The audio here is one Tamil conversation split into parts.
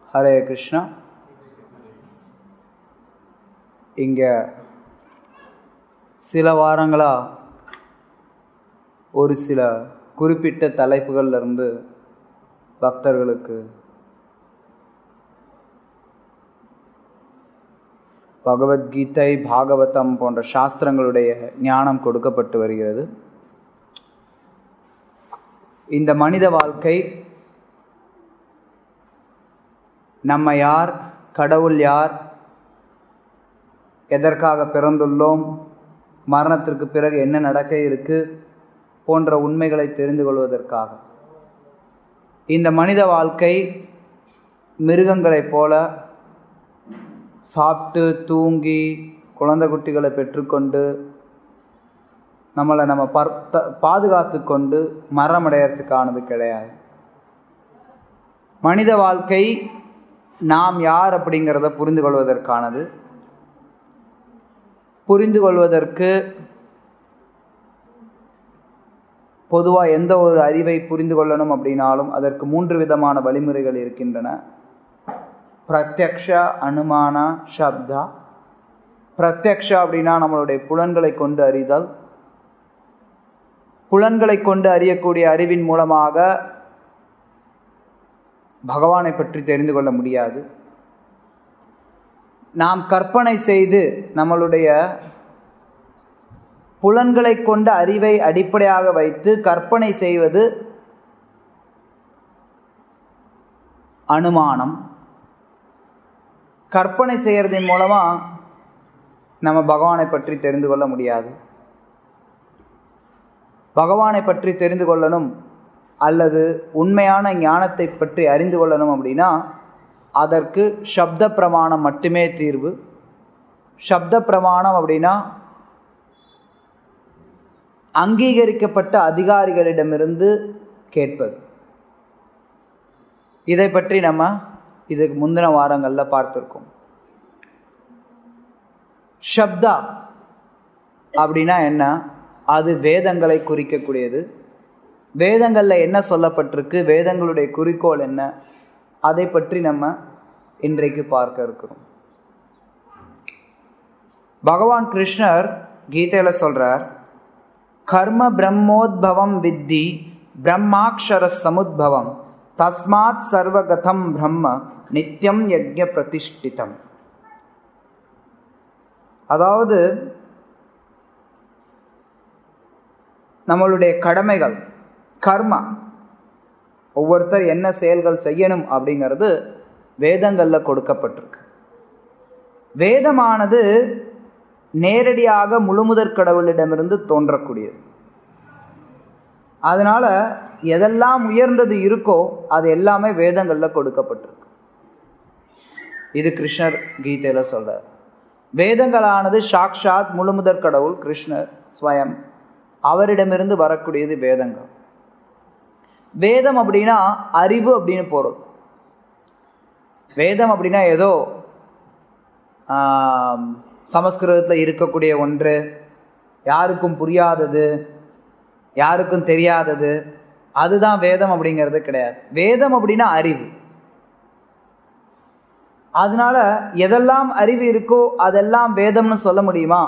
ஹரே கிருஷ்ணா இங்கே சில வாரங்களாக ஒரு சில குறிப்பிட்ட தலைப்புகள்ல இருந்து பக்தர்களுக்கு பகவத்கீதை பாகவதம் போன்ற சாஸ்திரங்களுடைய ஞானம் கொடுக்கப்பட்டு வருகிறது இந்த மனித வாழ்க்கை நம்ம யார் கடவுள் யார் எதற்காக பிறந்துள்ளோம் மரணத்திற்கு பிறகு என்ன நடக்க இருக்கு போன்ற உண்மைகளை தெரிந்து கொள்வதற்காக இந்த மனித வாழ்க்கை மிருகங்களைப் போல சாப்பிட்டு தூங்கி குழந்தை குட்டிகளை பெற்றுக்கொண்டு நம்மளை நம்ம பர்த்த பாதுகாத்து கொண்டு மரணமடையறதுக்கானது கிடையாது மனித வாழ்க்கை நாம் யார் அப்படிங்கிறத புரிந்து கொள்வதற்கானது புரிந்து கொள்வதற்கு பொதுவாக எந்த ஒரு அறிவை புரிந்து கொள்ளணும் அப்படின்னாலும் அதற்கு மூன்று விதமான வழிமுறைகள் இருக்கின்றன பிரத்யக்ஷ அனுமான சப்தா பிரத்யக்ஷ அப்படின்னா நம்மளுடைய புலன்களை கொண்டு அறிதல் புலன்களை கொண்டு அறியக்கூடிய அறிவின் மூலமாக பகவானை பற்றி தெரிந்து கொள்ள முடியாது நாம் கற்பனை செய்து நம்மளுடைய புலன்களை கொண்ட அறிவை அடிப்படையாக வைத்து கற்பனை செய்வது அனுமானம் கற்பனை செய்கிறதன் மூலமாக நம்ம பகவானை பற்றி தெரிந்து கொள்ள முடியாது பகவானை பற்றி தெரிந்து கொள்ளணும் அல்லது உண்மையான ஞானத்தை பற்றி அறிந்து கொள்ளணும் அப்படின்னா அதற்கு சப்த பிரமாணம் மட்டுமே தீர்வு சப்த பிரமாணம் அப்படின்னா அங்கீகரிக்கப்பட்ட அதிகாரிகளிடமிருந்து கேட்பது இதை பற்றி நம்ம இதுக்கு முந்தின வாரங்களில் பார்த்துருக்கோம் ஷப்தா அப்படின்னா என்ன அது வேதங்களை குறிக்கக்கூடியது வேதங்களில் என்ன சொல்லப்பட்டிருக்கு வேதங்களுடைய குறிக்கோள் என்ன அதை பற்றி நம்ம இன்றைக்கு பார்க்க இருக்கிறோம் பகவான் கிருஷ்ணர் கீதையில சொல்றார் கர்ம பிரம்மோத்பவம் வித்தி பிரம்மாட்சர சமுத்பவம் தஸ்மாத் சர்வகதம் பிரம்ம நித்தியம் யஜ்ய பிரதிஷ்டிதம் அதாவது நம்மளுடைய கடமைகள் கர்மா ஒவ்வொருத்தர் என்ன செயல்கள் செய்யணும் அப்படிங்கிறது வேதங்களில் கொடுக்கப்பட்டிருக்கு வேதமானது நேரடியாக முழுமுதற் கடவுளிடமிருந்து தோன்றக்கூடியது அதனால எதெல்லாம் உயர்ந்தது இருக்கோ அது எல்லாமே வேதங்களில் கொடுக்கப்பட்டிருக்கு இது கிருஷ்ணர் கீதையில சொல்றார் வேதங்களானது சாக்ஷாத் முழுமுதற் கடவுள் கிருஷ்ணர் ஸ்வயம் அவரிடமிருந்து வரக்கூடியது வேதங்கள் வேதம் அப்படின்னா அறிவு அப்படின்னு பொருள் வேதம் அப்படின்னா ஏதோ சமஸ்கிருதத்தில் இருக்கக்கூடிய ஒன்று யாருக்கும் புரியாதது யாருக்கும் தெரியாதது அதுதான் வேதம் அப்படிங்கிறது கிடையாது வேதம் அப்படின்னா அறிவு அதனால எதெல்லாம் அறிவு இருக்கோ அதெல்லாம் வேதம்னு சொல்ல முடியுமா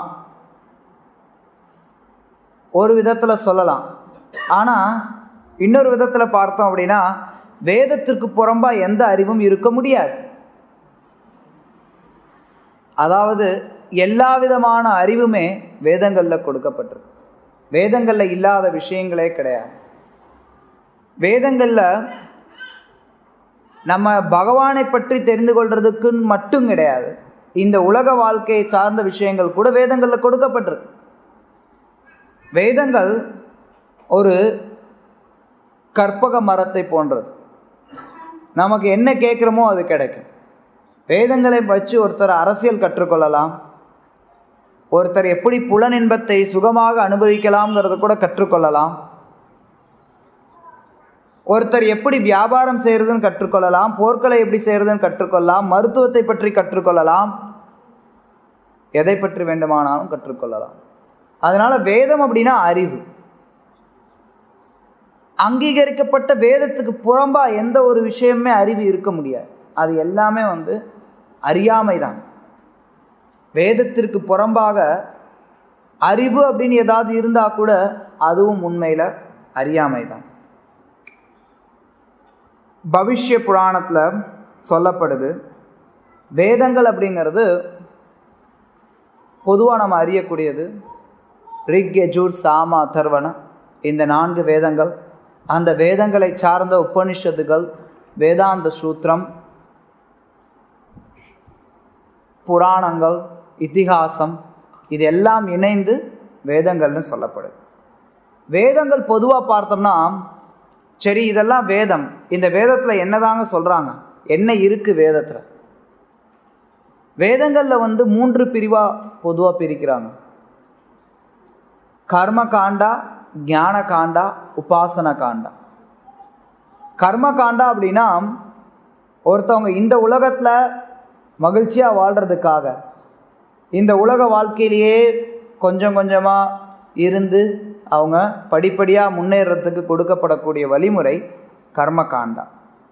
ஒரு விதத்துல சொல்லலாம் ஆனா இன்னொரு விதத்துல பார்த்தோம் அப்படின்னா வேதத்திற்கு புறம்பா எந்த அறிவும் இருக்க முடியாது அதாவது எல்லா விதமான அறிவுமே வேதங்கள்ல கொடுக்கப்பட்டிருக்கு வேதங்கள்ல இல்லாத விஷயங்களே கிடையாது வேதங்கள்ல நம்ம பகவானை பற்றி தெரிந்து கொள்றதுக்கு மட்டும் கிடையாது இந்த உலக வாழ்க்கையை சார்ந்த விஷயங்கள் கூட வேதங்கள்ல கொடுக்கப்பட்டிருக்கு வேதங்கள் ஒரு கற்பக மரத்தை போன்றது நமக்கு என்ன கேட்குறோமோ அது கிடைக்கும் வேதங்களை வச்சு ஒருத்தர் அரசியல் கற்றுக்கொள்ளலாம் ஒருத்தர் எப்படி புலன் இன்பத்தை சுகமாக அனுபவிக்கலாம்ங்கிறத கூட கற்றுக்கொள்ளலாம் ஒருத்தர் எப்படி வியாபாரம் செய்யறதுன்னு கற்றுக்கொள்ளலாம் போர்க்களை எப்படி செய்யறதுன்னு கற்றுக்கொள்ளலாம் மருத்துவத்தை பற்றி கற்றுக்கொள்ளலாம் எதை பற்றி வேண்டுமானாலும் கற்றுக்கொள்ளலாம் அதனால வேதம் அப்படின்னா அறிவு அங்கீகரிக்கப்பட்ட வேதத்துக்கு புறம்பா எந்த ஒரு விஷயமே அறிவு இருக்க முடியாது அது எல்லாமே வந்து அறியாமை தான் வேதத்திற்கு புறம்பாக அறிவு அப்படின்னு ஏதாவது இருந்தால் கூட அதுவும் உண்மையில் அறியாமை தான் பவிஷ்ய புராணத்தில் சொல்லப்படுது வேதங்கள் அப்படிங்கிறது பொதுவாக நம்ம அறியக்கூடியது ரிக் யஜூர் சாம அதர்வண இந்த நான்கு வேதங்கள் அந்த வேதங்களை சார்ந்த உபனிஷத்துகள் வேதாந்த சூத்திரம் புராணங்கள் இதிகாசம் இது எல்லாம் இணைந்து வேதங்கள்னு சொல்லப்படுது வேதங்கள் பொதுவாக பார்த்தோம்னா சரி இதெல்லாம் வேதம் இந்த வேதத்தில் என்னதாங்க சொல்கிறாங்க என்ன இருக்குது வேதத்தில் வேதங்களில் வந்து மூன்று பிரிவாக பொதுவாக பிரிக்கிறாங்க கர்ம காண்டா ஞான காண்டா உபாசன காண்டா கர்ம காண்டா அப்படின்னா ஒருத்தவங்க இந்த உலகத்தில் மகிழ்ச்சியாக வாழ்கிறதுக்காக இந்த உலக வாழ்க்கையிலேயே கொஞ்சம் கொஞ்சமாக இருந்து அவங்க படிப்படியாக முன்னேறத்துக்கு கொடுக்கப்படக்கூடிய வழிமுறை கர்ம காண்டா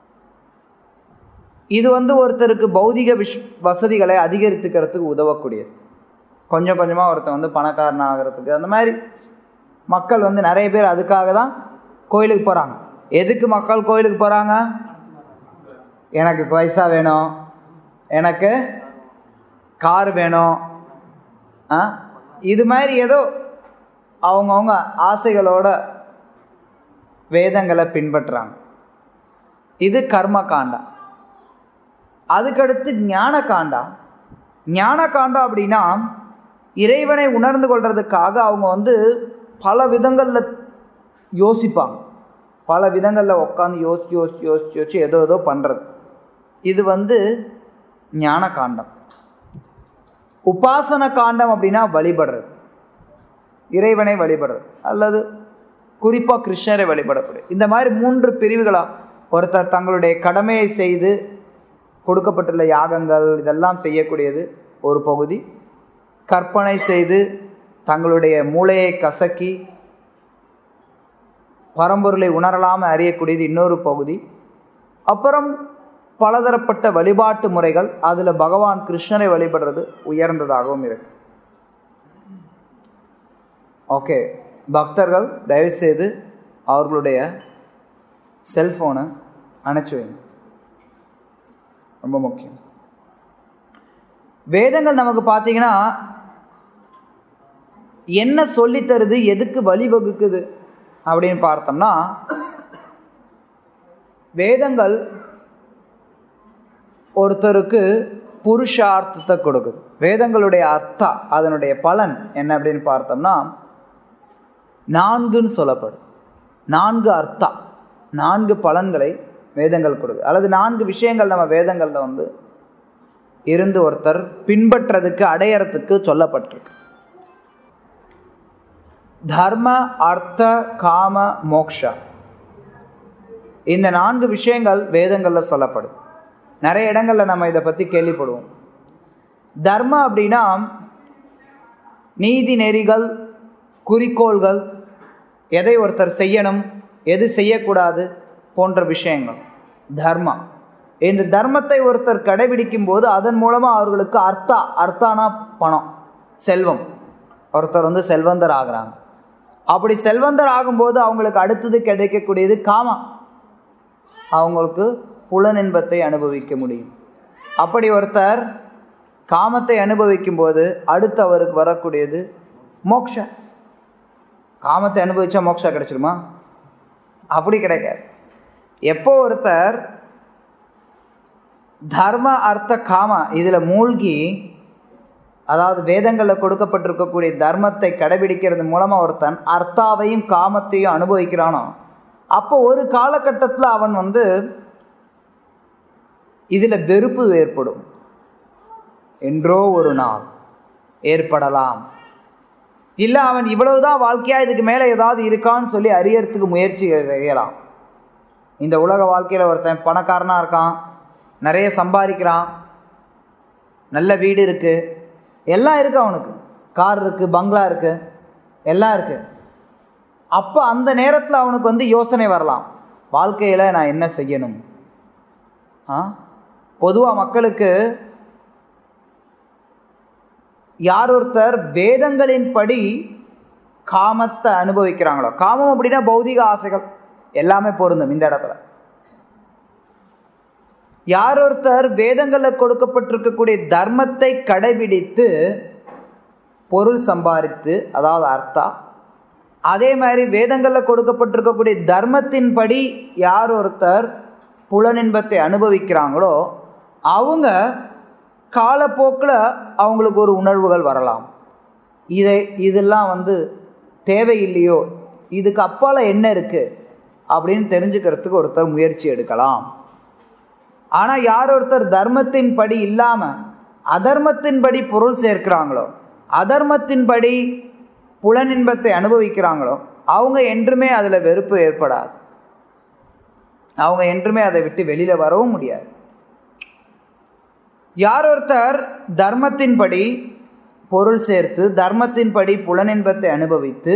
இது வந்து ஒருத்தருக்கு பௌதிக விஷ் வசதிகளை அதிகரித்துக்கிறதுக்கு உதவக்கூடியது கொஞ்சம் கொஞ்சமாக ஒருத்தன் வந்து பணக்காரன் ஆகிறதுக்கு அந்த மாதிரி மக்கள் வந்து நிறைய பேர் அதுக்காக தான் கோயிலுக்கு போகிறாங்க எதுக்கு மக்கள் கோயிலுக்கு போகிறாங்க எனக்கு பைசா வேணும் எனக்கு கார் வேணும் ஆ இது மாதிரி ஏதோ அவங்கவுங்க ஆசைகளோட வேதங்களை பின்பற்றுறாங்க இது கர்ம காண்டா அதுக்கடுத்து ஞான காண்டா ஞான காண்டா அப்படின்னா இறைவனை உணர்ந்து கொள்றதுக்காக அவங்க வந்து பல விதங்களில் யோசிப்பாங்க பல விதங்களில் உட்காந்து யோசிச்சு யோசிச்சு யோசிச்சு யோசிச்சு ஏதோ ஏதோ பண்ணுறது இது வந்து ஞான காண்டம் உபாசன காண்டம் அப்படின்னா வழிபடுறது இறைவனை வழிபடுறது அல்லது குறிப்பாக கிருஷ்ணரை வழிபடக்கூடிய இந்த மாதிரி மூன்று பிரிவுகளாக ஒருத்தர் தங்களுடைய கடமையை செய்து கொடுக்கப்பட்டுள்ள யாகங்கள் இதெல்லாம் செய்யக்கூடியது ஒரு பகுதி கற்பனை செய்து தங்களுடைய மூளையை கசக்கி பரம்பொருளை உணரலாமல் அறியக்கூடியது இன்னொரு பகுதி அப்புறம் பலதரப்பட்ட வழிபாட்டு முறைகள் அதில் பகவான் கிருஷ்ணரை வழிபடுறது உயர்ந்ததாகவும் இருக்கு ஓகே பக்தர்கள் தயவுசெய்து அவர்களுடைய செல்ஃபோனை அணைச்சி வைங்க ரொம்ப முக்கியம் வேதங்கள் நமக்கு பார்த்தீங்கன்னா என்ன சொல்லித் தருது எதுக்கு வழிவகுக்குது அப்படின்னு பார்த்தோம்னா வேதங்கள் ஒருத்தருக்கு புருஷார்த்தத்தை கொடுக்குது வேதங்களுடைய அர்த்தா அதனுடைய பலன் என்ன அப்படின்னு பார்த்தோம்னா நான்குன்னு சொல்லப்படும் நான்கு அர்த்தா நான்கு பலன்களை வேதங்கள் கொடுக்குது அல்லது நான்கு விஷயங்கள் நம்ம வேதங்களில் வந்து இருந்து ஒருத்தர் பின்பற்றதுக்கு அடையறதுக்கு சொல்லப்பட்டிருக்கு தர்ம அர்த்த காம மோக்ஷா இந்த நான்கு விஷயங்கள் வேதங்களில் சொல்லப்படுது நிறைய இடங்களில் நம்ம இதை பற்றி கேள்விப்படுவோம் தர்ம அப்படின்னா நீதி நெறிகள் குறிக்கோள்கள் எதை ஒருத்தர் செய்யணும் எது செய்யக்கூடாது போன்ற விஷயங்கள் தர்மா இந்த தர்மத்தை ஒருத்தர் கடைபிடிக்கும் போது அதன் மூலமாக அவர்களுக்கு அர்த்தா அர்த்தானா பணம் செல்வம் ஒருத்தர் வந்து செல்வந்தர் ஆகிறாங்க அப்படி செல்வந்தர் ஆகும்போது அவங்களுக்கு அடுத்தது கிடைக்கக்கூடியது காமம் அவங்களுக்கு புலன் இன்பத்தை அனுபவிக்க முடியும் அப்படி ஒருத்தர் காமத்தை அனுபவிக்கும் போது அடுத்து அவருக்கு வரக்கூடியது மோக்ஷா காமத்தை அனுபவிச்சா மோக்ஷா கிடைச்சிருமா அப்படி கிடைக்காது எப்போ ஒருத்தர் தர்ம அர்த்த காம இதில் மூழ்கி அதாவது வேதங்களில் கொடுக்கப்பட்டிருக்கக்கூடிய தர்மத்தை கடைபிடிக்கிறது மூலமாக ஒருத்தன் அர்த்தாவையும் காமத்தையும் அனுபவிக்கிறானோ அப்போ ஒரு காலகட்டத்தில் அவன் வந்து இதில் வெறுப்பு ஏற்படும் என்றோ ஒரு நாள் ஏற்படலாம் இல்லை அவன் இவ்வளவுதான் வாழ்க்கையா இதுக்கு மேலே ஏதாவது இருக்கான்னு சொல்லி அறியறதுக்கு முயற்சி செய்யலாம் இந்த உலக வாழ்க்கையில் ஒருத்தன் பணக்காரனாக இருக்கான் நிறைய சம்பாதிக்கிறான் நல்ல வீடு இருக்கு எல்லாம் இருக்கு அவனுக்கு கார் இருக்கு பங்களா இருக்கு எல்லாம் இருக்கு அப்போ அந்த நேரத்தில் அவனுக்கு வந்து யோசனை வரலாம் வாழ்க்கையில் நான் என்ன செய்யணும் ஆ பொதுவாக மக்களுக்கு யார் ஒருத்தர் வேதங்களின்படி காமத்தை அனுபவிக்கிறாங்களோ காமம் அப்படின்னா பௌதிக ஆசைகள் எல்லாமே பொருந்தும் இந்த இடத்துல யார் ஒருத்தர் வேதங்களில் கொடுக்கப்பட்டிருக்கக்கூடிய தர்மத்தை கடைபிடித்து பொருள் சம்பாதித்து அதாவது அர்த்தா அதே மாதிரி வேதங்களில் கொடுக்கப்பட்டிருக்கக்கூடிய தர்மத்தின்படி யார் ஒருத்தர் புலனின்பத்தை அனுபவிக்கிறாங்களோ அவங்க காலப்போக்கில் அவங்களுக்கு ஒரு உணர்வுகள் வரலாம் இதை இதெல்லாம் வந்து தேவையில்லையோ இதுக்கு அப்பால் என்ன இருக்குது அப்படின்னு தெரிஞ்சுக்கிறதுக்கு ஒருத்தர் முயற்சி எடுக்கலாம் ஆனால் யார் ஒருத்தர் தர்மத்தின்படி இல்லாமல் அதர்மத்தின்படி பொருள் சேர்க்கிறாங்களோ அதர்மத்தின்படி புலனின்பத்தை அனுபவிக்கிறாங்களோ அவங்க என்றுமே அதில் வெறுப்பு ஏற்படாது அவங்க என்றுமே அதை விட்டு வெளியில் வரவும் முடியாது யார் ஒருத்தர் தர்மத்தின்படி பொருள் சேர்த்து தர்மத்தின்படி புலனின்பத்தை அனுபவித்து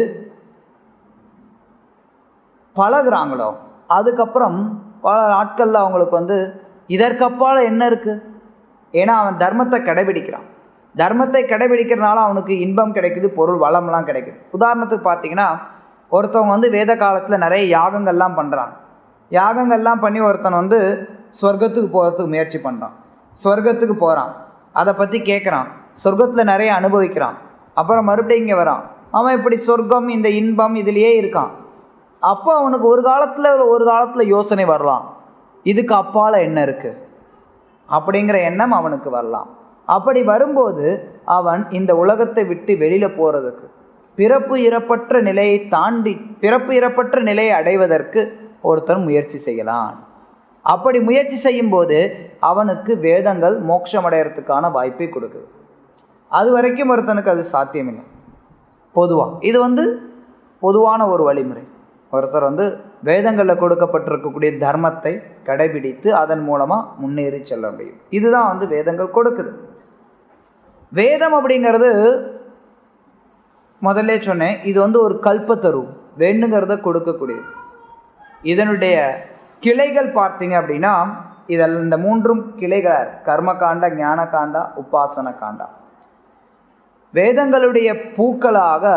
பழகுறாங்களோ அதுக்கப்புறம் பல நாட்களில் அவங்களுக்கு வந்து இதற்கப்பால் என்ன இருக்குது ஏன்னா அவன் தர்மத்தை கடைபிடிக்கிறான் தர்மத்தை கடைபிடிக்கிறனால அவனுக்கு இன்பம் கிடைக்குது பொருள் வளம்லாம் கிடைக்குது உதாரணத்துக்கு பார்த்தீங்கன்னா ஒருத்தவங்க வந்து வேத காலத்தில் நிறைய யாகங்கள்லாம் பண்ணுறாங்க யாகங்கள்லாம் பண்ணி ஒருத்தன் வந்து சொர்க்கத்துக்கு போகிறதுக்கு முயற்சி பண்ணுறான் சொர்க்கத்துக்கு போகிறான் அதை பற்றி கேட்குறான் சொர்க்கத்தில் நிறைய அனுபவிக்கிறான் அப்புறம் மறுபடியும் இங்கே வரான் அவன் இப்படி சொர்க்கம் இந்த இன்பம் இதுலேயே இருக்கான் அப்போ அவனுக்கு ஒரு காலத்தில் ஒரு காலத்தில் யோசனை வரலாம் இதுக்கு அப்பால் என்ன இருக்குது அப்படிங்கிற எண்ணம் அவனுக்கு வரலாம் அப்படி வரும்போது அவன் இந்த உலகத்தை விட்டு வெளியில் போகிறதுக்கு பிறப்பு இறப்பற்ற நிலையை தாண்டி பிறப்பு இறப்பற்ற நிலையை அடைவதற்கு ஒருத்தர் முயற்சி செய்யலாம் அப்படி முயற்சி செய்யும்போது அவனுக்கு வேதங்கள் மோட்சம் அடையிறதுக்கான வாய்ப்பை கொடுக்குது அது வரைக்கும் ஒருத்தனுக்கு அது சாத்தியமில்லை பொதுவாக இது வந்து பொதுவான ஒரு வழிமுறை ஒருத்தர் வந்து வேதங்களில் கொடுக்கப்பட்டிருக்கக்கூடிய தர்மத்தை கடைபிடித்து அதன் மூலமாக முன்னேறி செல்ல முடியும் இதுதான் வந்து வேதங்கள் கொடுக்குது வேதம் அப்படிங்கிறது முதல்ல சொன்னேன் இது வந்து ஒரு கல்பத்தரு வேண்டுங்கிறத கொடுக்கக்கூடியது இதனுடைய கிளைகள் பார்த்தீங்க அப்படின்னா இதில் இந்த மூன்றும் கிளைகள் கர்மகாண்டா ஞான காண்டா உபாசன காண்டா வேதங்களுடைய பூக்களாக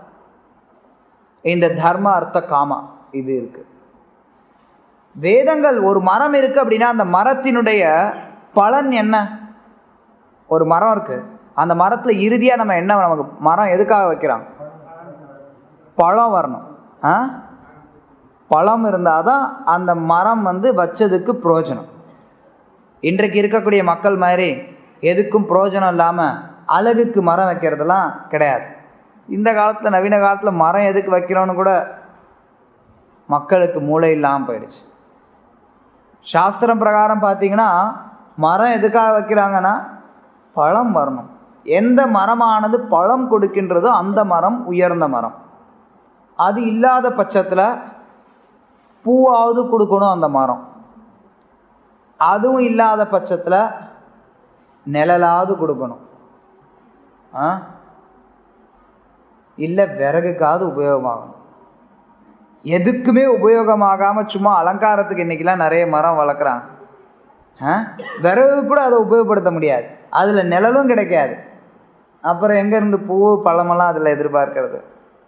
இந்த தர்ம அர்த்த காமா இது இருக்கு வேதங்கள் ஒரு மரம் இருக்கு அப்படின்னா அந்த மரத்தினுடைய பலன் என்ன ஒரு மரம் இருக்கு அந்த மரத்துல இறுதியா நம்ம என்ன நமக்கு மரம் எதுக்காக வைக்கிறோம் பழம் வரணும் ஆ பழம் இருந்தாதான் அந்த மரம் வந்து வச்சதுக்கு பிரயோஜனம் இன்றைக்கு இருக்கக்கூடிய மக்கள் மாதிரி எதுக்கும் பிரயோஜனம் இல்லாமல் அழகுக்கு மரம் வைக்கிறதெல்லாம் கிடையாது இந்த காலத்தில் நவீன காலத்தில் மரம் எதுக்கு வைக்கிறோன்னு கூட மக்களுக்கு மூளை இல்லாமல் போயிடுச்சு சாஸ்திரம் பிரகாரம் பார்த்தீங்கன்னா மரம் எதுக்காக வைக்கிறாங்கன்னா பழம் வரணும் எந்த மரமானது பழம் கொடுக்கின்றதோ அந்த மரம் உயர்ந்த மரம் அது இல்லாத பட்சத்தில் பூவாவது கொடுக்கணும் அந்த மரம் அதுவும் இல்லாத பட்சத்தில் நிழலாவது கொடுக்கணும் ஆ இல்லை விறகுக்காவது உபயோகமாகணும் எதுக்குமே உபயோகமாகாமல் சும்மா அலங்காரத்துக்கு இன்றைக்கெலாம் நிறைய மரம் வளர்க்குறாங்க ஆ விறகு கூட அதை உபயோகப்படுத்த முடியாது அதில் நிழலும் கிடைக்காது அப்புறம் எங்கேருந்து பூ பழமெல்லாம் அதில் எதிர்பார்க்கறது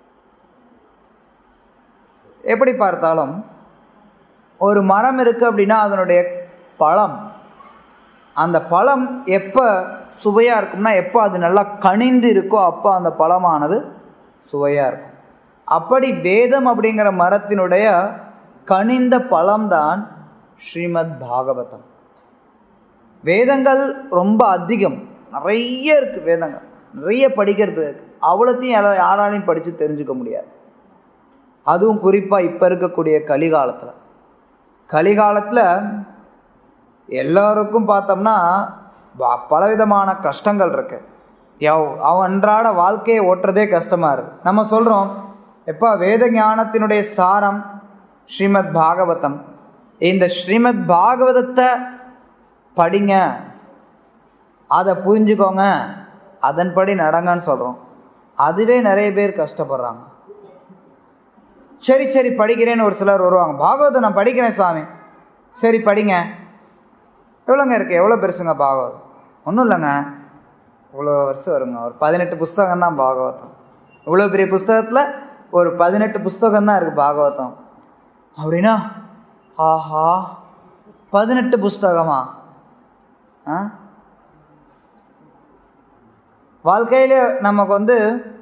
எப்படி பார்த்தாலும் ஒரு மரம் இருக்குது அப்படின்னா அதனுடைய பழம் அந்த பழம் எப்போ சுவையாக இருக்கும்னா எப்போ அது நல்லா கனிந்து இருக்கோ அப்போ அந்த பழமானது சுவையாக இருக்கும் அப்படி வேதம் அப்படிங்கிற மரத்தினுடைய கனிந்த பழம்தான் ஸ்ரீமத் பாகவதம் வேதங்கள் ரொம்ப அதிகம் நிறைய இருக்குது வேதங்கள் நிறைய படிக்கிறது இருக்கு அவ்வளோத்தையும் யாரா யாராலையும் படித்து தெரிஞ்சுக்க முடியாது அதுவும் குறிப்பாக இப்போ இருக்கக்கூடிய கலிகாலத்தில் கலிகாலத்தில் எல்லாருக்கும் பார்த்தோம்னா ப- பலவிதமான கஷ்டங்கள் இருக்கு யவ் அவன் அன்றாட வாழ்க்கையை ஓட்டுறதே கஷ்டமாக இருக்கு நம்ம சொல்கிறோம் எப்போ வேத ஞானத்தினுடைய சாரம் ஸ்ரீமத் பாகவதம் இந்த ஸ்ரீமத் பாகவதத்தை படிங்க அதை புரிஞ்சுக்கோங்க அதன்படி நடங்கன்னு சொல்கிறோம் அதுவே நிறைய பேர் கஷ்டப்படுறாங்க சரி சரி படிக்கிறேன்னு ஒரு சிலர் வருவாங்க பாகவதம் நான் படிக்கிறேன் சுவாமி சரி படிங்க எவ்வளோங்க இருக்குது எவ்வளோ பெருசுங்க பாகவதம் ஒன்றும் இல்லைங்க இவ்வளோ வருஷம் வருங்க ஒரு பதினெட்டு புஸ்தகம் தான் பாகவதம் இவ்வளோ பெரிய புஸ்தகத்தில் ஒரு பதினெட்டு புஸ்தகம் தான் இருக்குது பாகவதம் அப்படின்னா ஆஹா பதினெட்டு புஸ்தகமா ஆ வாழ்க்கையில் நமக்கு வந்து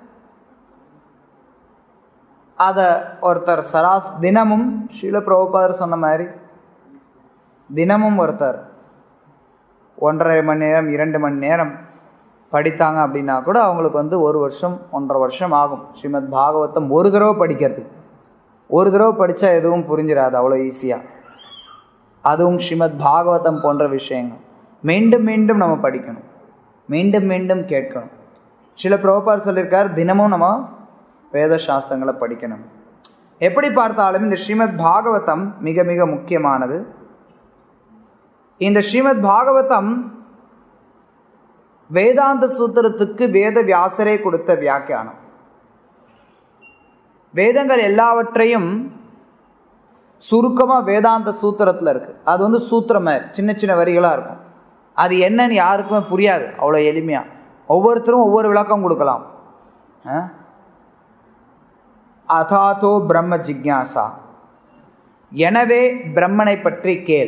அதை ஒருத்தர் சராஸ் தினமும் ஷீல பிரபுபாதர் சொன்ன மாதிரி தினமும் ஒருத்தர் ஒன்றரை மணி நேரம் இரண்டு மணி நேரம் படித்தாங்க அப்படின்னா கூட அவங்களுக்கு வந்து ஒரு வருஷம் ஒன்றரை வருஷம் ஆகும் ஸ்ரீமத் பாகவதம் ஒரு தடவை படிக்கிறதுக்கு ஒரு தடவை படித்தா எதுவும் புரிஞ்சிடாது அவ்வளோ ஈஸியாக அதுவும் ஸ்ரீமத் பாகவதம் போன்ற விஷயங்கள் மீண்டும் மீண்டும் நம்ம படிக்கணும் மீண்டும் மீண்டும் கேட்கணும் சில பிரபுபார் சொல்லியிருக்கார் தினமும் நம்ம வேத சாஸ்திரங்களை படிக்கணும் எப்படி பார்த்தாலும் இந்த ஸ்ரீமத் பாகவதம் மிக மிக முக்கியமானது இந்த ஸ்ரீமத் பாகவதம் வேதாந்த சூத்திரத்துக்கு வேத வியாசரே கொடுத்த வியாக்கியானம் வேதங்கள் எல்லாவற்றையும் சுருக்கமாக வேதாந்த சூத்திரத்தில் இருக்கு அது வந்து சூத்திரம் சின்ன சின்ன வரிகளாக இருக்கும் அது என்னன்னு யாருக்குமே புரியாது அவ்வளோ எளிமையாக ஒவ்வொருத்தரும் ஒவ்வொரு விளக்கம் கொடுக்கலாம் அதாதோ பிரம்ம ஜிக்யாசா எனவே பிரம்மனை பற்றி கேள்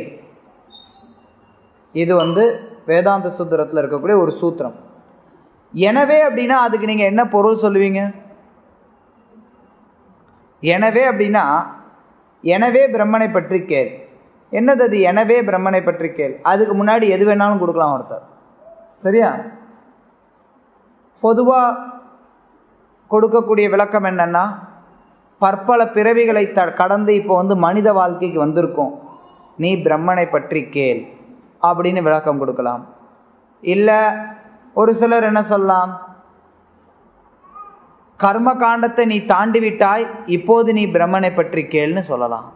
இது வந்து வேதாந்த சூத்திரத்தில் இருக்கக்கூடிய ஒரு சூத்திரம் எனவே அப்படின்னா அதுக்கு நீங்கள் என்ன பொருள் சொல்லுவீங்க எனவே அப்படின்னா எனவே பிரம்மனை பற்றி கேள் என்னது அது எனவே பிரம்மனை பற்றி கேள் அதுக்கு முன்னாடி எது வேணாலும் கொடுக்கலாம் ஒருத்தர் சரியா பொதுவாக கொடுக்கக்கூடிய விளக்கம் என்னன்னா பற்பல பிறவிகளை த கடந்து இப்போ வந்து மனித வாழ்க்கைக்கு வந்திருக்கோம் நீ பிரம்மனை பற்றி கேள் அப்படின்னு விளக்கம் கொடுக்கலாம் இல்லை ஒரு சிலர் என்ன சொல்லலாம் கர்ம காண்டத்தை நீ தாண்டி விட்டாய் இப்போது நீ பிரம்மனை பற்றி கேள்னு சொல்லலாம்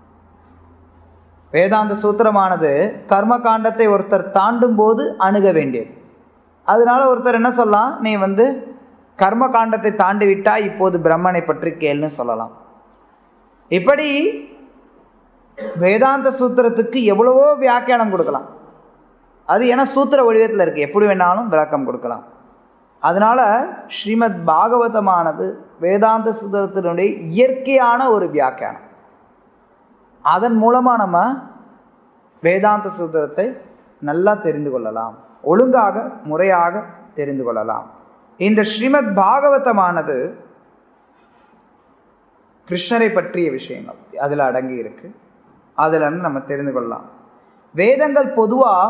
வேதாந்த சூத்திரமானது கர்ம காண்டத்தை ஒருத்தர் தாண்டும் போது அணுக வேண்டியது அதனால ஒருத்தர் என்ன சொல்லலாம் நீ வந்து கர்ம காண்டத்தை தாண்டி விட்டாய் இப்போது பிரம்மனை பற்றி கேள்னு சொல்லலாம் இப்படி வேதாந்த சூத்திரத்துக்கு எவ்வளவோ வியாக்கியானம் கொடுக்கலாம் அது ஏன்னா சூத்திர வடிவத்தில் இருக்கு எப்படி வேணாலும் விளக்கம் கொடுக்கலாம் அதனால ஸ்ரீமத் பாகவதமானது வேதாந்த சூத்திரத்தினுடைய இயற்கையான ஒரு வியாக்கியானம் அதன் மூலமாக நம்ம வேதாந்த சூத்திரத்தை நல்லா தெரிந்து கொள்ளலாம் ஒழுங்காக முறையாக தெரிந்து கொள்ளலாம் இந்த ஸ்ரீமத் பாகவதமானது கிருஷ்ணரை பற்றிய விஷயங்கள் அதில் அடங்கி இருக்கு அதில் நம்ம தெரிந்து கொள்ளலாம் வேதங்கள் பொதுவாக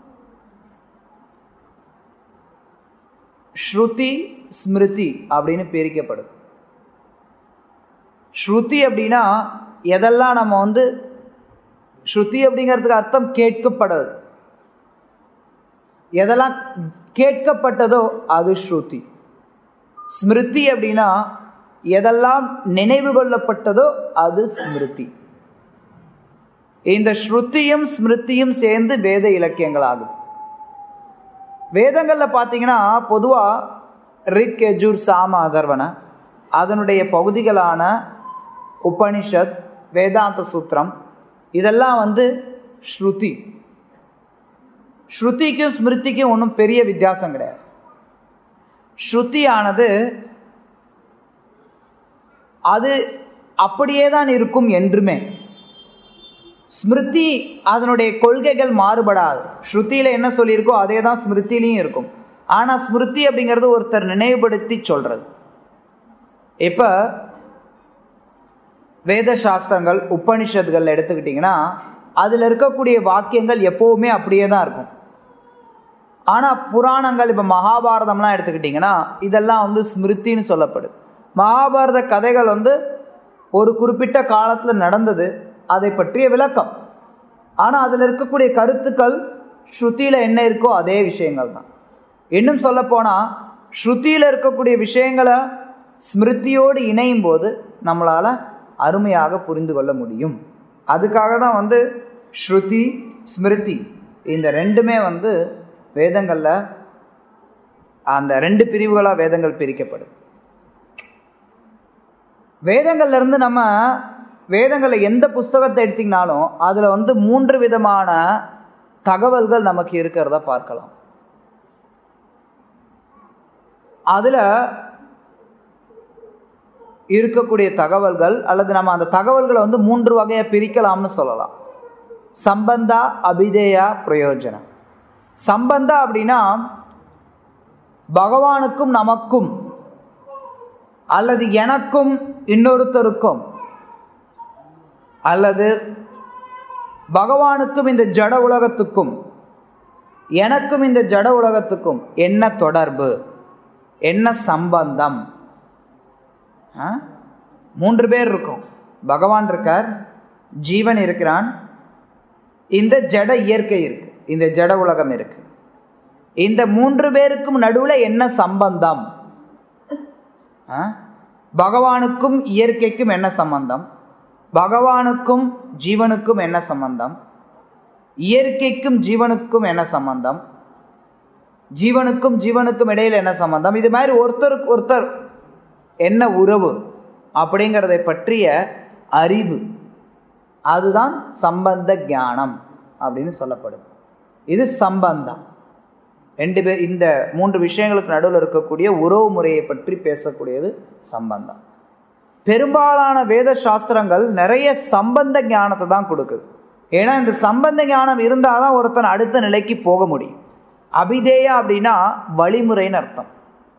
ஸ்ருதி ஸ்மிருதி அப்படின்னு பிரிக்கப்படுது ஸ்ருதி அப்படின்னா எதெல்லாம் நம்ம வந்து ஸ்ருதி அப்படிங்கிறதுக்கு அர்த்தம் கேட்கப்படுது எதெல்லாம் கேட்கப்பட்டதோ அது ஸ்ருதி ஸ்மிருதி அப்படின்னா எதெல்லாம் நினைவு கொள்ளப்பட்டதோ அது ஸ்மிருதி இந்த ஸ்ருதியும் ஸ்மிருதியும் சேர்ந்து வேத இலக்கியங்கள் ஆகுது வேதங்களில் பார்த்தீங்கன்னா பொதுவாக ரிக் எஜூர் சாம அதர்வன அதனுடைய பகுதிகளான உபனிஷத் வேதாந்த சூத்திரம் இதெல்லாம் வந்து ஸ்ருதி ஸ்ருதிக்கும் ஸ்மிருதிக்கும் ஒன்றும் பெரிய வித்தியாசம் கிடையாது ஸ்ருதியானது அது அப்படியே தான் இருக்கும் என்றுமே ஸ்மிருதி அதனுடைய கொள்கைகள் மாறுபடாது ஸ்ருதியில் என்ன சொல்லியிருக்கோ அதே தான் ஸ்மிருதிலையும் இருக்கும் ஆனால் ஸ்மிருதி அப்படிங்கிறது ஒருத்தர் நினைவுபடுத்தி சொல்கிறது இப்போ வேத சாஸ்திரங்கள் உபனிஷத்துகள் எடுத்துக்கிட்டிங்கன்னா அதில் இருக்கக்கூடிய வாக்கியங்கள் எப்போவுமே அப்படியே தான் இருக்கும் ஆனால் புராணங்கள் இப்போ மகாபாரதம்லாம் எடுத்துக்கிட்டிங்கன்னா இதெல்லாம் வந்து ஸ்மிருதின்னு சொல்லப்படுது மகாபாரத கதைகள் வந்து ஒரு குறிப்பிட்ட காலத்தில் நடந்தது அதை பற்றிய விளக்கம் ஆனால் அதில் இருக்கக்கூடிய கருத்துக்கள் ஸ்ருதியில் என்ன இருக்கோ அதே விஷயங்கள் தான் இன்னும் சொல்லப்போனால் ஸ்ருதியில் இருக்கக்கூடிய விஷயங்களை ஸ்மிருதியோடு இணையும் போது நம்மளால் அருமையாக புரிந்து கொள்ள முடியும் அதுக்காக தான் வந்து ஸ்ருதி ஸ்மிருதி இந்த ரெண்டுமே வந்து வேதங்களில் அந்த ரெண்டு பிரிவுகளாக வேதங்கள் பிரிக்கப்படுது வேதங்கள்ல இருந்து நம்ம வேதங்களில் எந்த புஸ்தகத்தை எடுத்தீங்கனாலும் அதில் வந்து மூன்று விதமான தகவல்கள் நமக்கு இருக்கிறத பார்க்கலாம் அதில் இருக்கக்கூடிய தகவல்கள் அல்லது நம்ம அந்த தகவல்களை வந்து மூன்று வகையாக பிரிக்கலாம்னு சொல்லலாம் சம்பந்தா அபிதேயா பிரயோஜனம் சம்பந்தா அப்படின்னா பகவானுக்கும் நமக்கும் அல்லது எனக்கும் இன்னொருத்தருக்கும் அல்லது பகவானுக்கும் இந்த ஜட உலகத்துக்கும் எனக்கும் இந்த ஜட உலகத்துக்கும் என்ன தொடர்பு என்ன சம்பந்தம் ஆ? மூன்று பேர் இருக்கும் பகவான் இருக்கார் ஜீவன் இருக்கிறான் இந்த ஜட இயற்கை இருக்கு இந்த ஜட உலகம் இருக்கு இந்த மூன்று பேருக்கும் நடுவுல என்ன சம்பந்தம் ஆ? பகவானுக்கும் இயற்கைக்கும் என்ன சம்பந்தம் பகவானுக்கும் ஜீவனுக்கும் என்ன சம்பந்தம் இயற்கைக்கும் ஜீவனுக்கும் என்ன சம்பந்தம் ஜீவனுக்கும் ஜீவனுக்கும் இடையில் என்ன சம்பந்தம் இது மாதிரி ஒருத்தருக்கு ஒருத்தர் என்ன உறவு அப்படிங்கிறதை பற்றிய அறிவு அதுதான் சம்பந்த ஞானம் அப்படின்னு சொல்லப்படுது இது சம்பந்தம் ரெண்டு பேர் இந்த மூன்று விஷயங்களுக்கு நடுவில் இருக்கக்கூடிய உறவு முறையை பற்றி பேசக்கூடியது சம்பந்தம் பெரும்பாலான வேத சாஸ்திரங்கள் நிறைய சம்பந்த ஞானத்தை தான் கொடுக்குது ஏன்னா இந்த சம்பந்த ஞானம் இருந்தால் தான் ஒருத்தன் அடுத்த நிலைக்கு போக முடியும் அபிதேயா அப்படின்னா வழிமுறைன்னு அர்த்தம்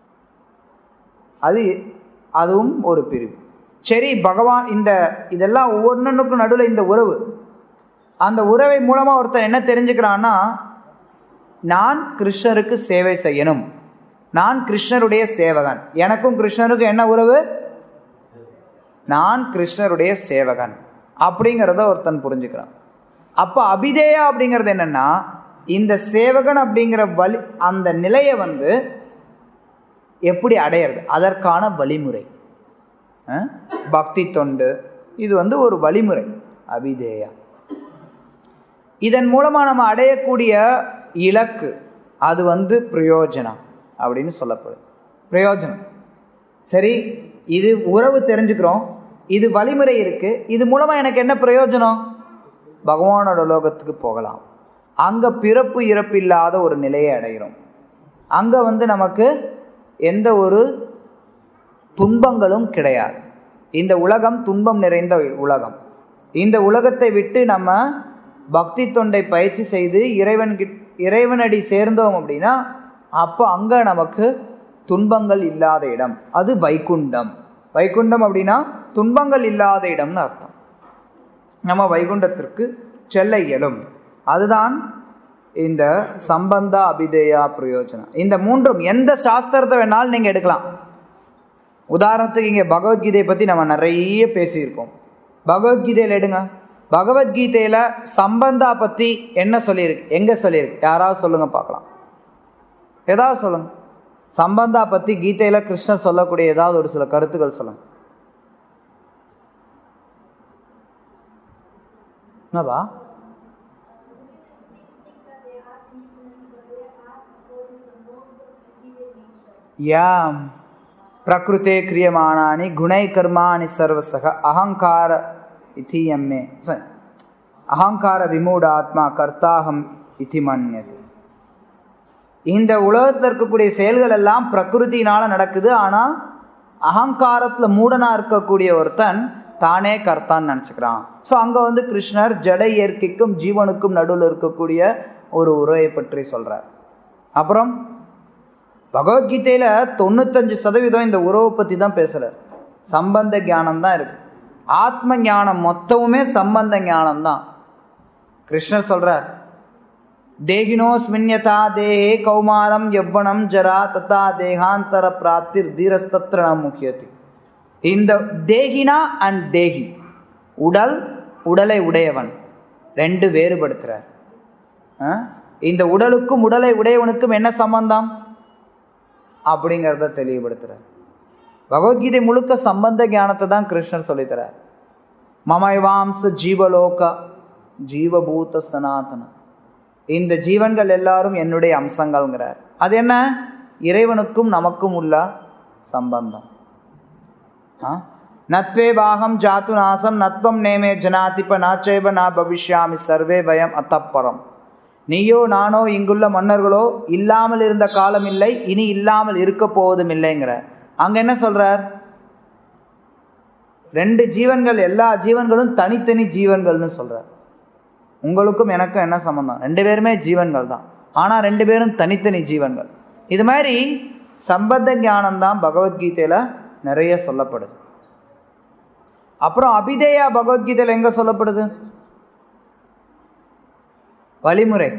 அது அதுவும் ஒரு பிரிவு சரி பகவான் இந்த இதெல்லாம் ஒவ்வொன்றுக்கும் நடுவில் இந்த உறவு அந்த உறவை மூலமாக ஒருத்தன் என்ன தெரிஞ்சுக்கிறான்னா நான் கிருஷ்ணருக்கு சேவை செய்யணும் நான் கிருஷ்ணருடைய சேவகன் எனக்கும் கிருஷ்ணருக்கும் என்ன உறவு நான் கிருஷ்ணருடைய சேவகன் அப்படிங்கிறத ஒருத்தன் புரிஞ்சுக்கிறான் அப்போ அபிதேயா அப்படிங்கிறது என்னன்னா இந்த சேவகன் அப்படிங்கிற வழி அந்த நிலையை வந்து எப்படி அடையிறது அதற்கான வழிமுறை அஹ்? பக்தி தொண்டு இது வந்து ஒரு வழிமுறை அபிதேயா இதன் மூலமா நம்ம அடையக்கூடிய இலக்கு அது வந்து பிரயோஜனம் அப்படின்னு சொல்லப்படுது பிரயோஜனம் சரி இது உறவு தெரிஞ்சுக்கிறோம் இது வழிமுறை இருக்கு இது மூலமா எனக்கு என்ன பிரயோஜனம் பகவானோட லோகத்துக்கு போகலாம் அங்க பிறப்பு இறப்பு இல்லாத ஒரு நிலையை அடைகிறோம் அங்க வந்து நமக்கு எந்த ஒரு துன்பங்களும் கிடையாது இந்த உலகம் துன்பம் நிறைந்த உலகம் இந்த உலகத்தை விட்டு நம்ம பக்தி தொண்டை பயிற்சி செய்து இறைவன் இறைவனடி சேர்ந்தோம் அப்படின்னா அப்போ அங்கே நமக்கு துன்பங்கள் இல்லாத இடம் அது வைகுண்டம் வைகுண்டம் அப்படின்னா துன்பங்கள் இல்லாத இடம்னு அர்த்தம் நம்ம வைகுண்டத்திற்கு செல்ல இயலும் அதுதான் இந்த சம்பந்த அபிதேயா பிரயோஜனம் இந்த மூன்றும் எந்த சாஸ்திரத்தை வேணாலும் நீங்கள் எடுக்கலாம் உதாரணத்துக்கு இங்கே பகவத்கீதையை பற்றி நம்ம நிறைய பேசியிருக்கோம் பகவத்கீதையில் எடுங்க பகவத்கீதையில் சம்பந்தா பற்றி என்ன சொல்லியிருக்கு எங்கே சொல்லியிருக்கு யாராவது சொல்லுங்க பார்க்கலாம் ஏதாவது சொல்லுங்க சம்பந்தா பற்றி கீதையில் கிருஷ்ணர் சொல்லக்கூடிய ஏதாவது ஒரு சில கருத்துக்கள் சொல்லுங்க என்னவா யா பிரகிருத்தே கிரியமானானி குணை கர்மாணி சர்வசக அகங்கார இதி எம்மே சரி. அகங்கார விமூடாத்மா கர்த்தாகம் இதி மன்யது இந்த உலகத்தில் இருக்கக்கூடிய செயல்கள் எல்லாம் பிரகிருத்தினால நடக்குது ஆனால் அகங்காரத்தில் மூடனா இருக்கக்கூடிய ஒருத்தன் தானே கர்த்தான்னு நினச்சிக்கிறான் ஸோ அங்கே வந்து கிருஷ்ணர் ஜட இயற்கைக்கும் ஜீவனுக்கும் நடுவில் இருக்கக்கூடிய ஒரு உரையை பற்றி சொல்கிறார் அப்புறம் பகவத்கீதையில் தொண்ணூத்தஞ்சு சதவீதம் இந்த உறவை பற்றி தான் பேசுகிறார் சம்பந்த ஞானம் தான் இருக்கு ஆத்ம ஞானம் மொத்தமுமே சம்பந்த ஞானம் தான் கிருஷ்ணர் சொல்றார் தேகினோஸ்மின்யதா தேஹே கௌமாரம் யவ்வனம் ஜரா ததா தேகாந்தர பிராப்திர் தீரஸ்தத்ர முக்கியத்தி இந்த தேகினா அண்ட் தேகி உடல் உடலை உடையவன் ரெண்டு வேறுபடுத்துறார் ஆ? இந்த உடலுக்கும் உடலை உடையவனுக்கும் என்ன சம்பந்தம் அப்படிங்கிறத தெளிவுபடுத்துறார் பகவத்கீதை முழுக்க சம்பந்த ஞானத்தை தான் கிருஷ்ணர் சொல்லித்தரார் மமைவாம்ச ஜீவலோக ஜீவபூத சனாதன இந்த ஜீவன்கள் எல்லாரும் என்னுடைய அம்சங்கள்ங்கிறார் அது என்ன இறைவனுக்கும் நமக்கும் உள்ள சம்பந்தம் ஆ? நத்வே பாகம் ஜாத்து நாசம் நத்வம் நேமே ஜனாதிப நாச்சைவ நா பவிஷ்யாமி சர்வே பயம் அத்தப்பரம் நீயோ நானோ இங்குள்ள மன்னர்களோ இல்லாமல் இருந்த காலம் இல்லை இனி இல்லாமல் இருக்க போவதும் இல்லைங்கிற அங்க என்ன சொல்றார் ரெண்டு ஜீவன்கள் எல்லா ஜீவன்களும் தனித்தனி ஜீவன்கள்னு சொல்றார் உங்களுக்கும் எனக்கும் என்ன சம்பந்தம் ரெண்டு பேருமே ஜீவன்கள் தான் ஆனா ரெண்டு பேரும் தனித்தனி ஜீவன்கள் இது மாதிரி சம்பந்த ஞானம் தான் பகவத்கீதையில நிறைய சொல்லப்படுது அப்புறம் அபிதேயா பகவத்கீதையில எங்க சொல்லப்படுது வழிமுறை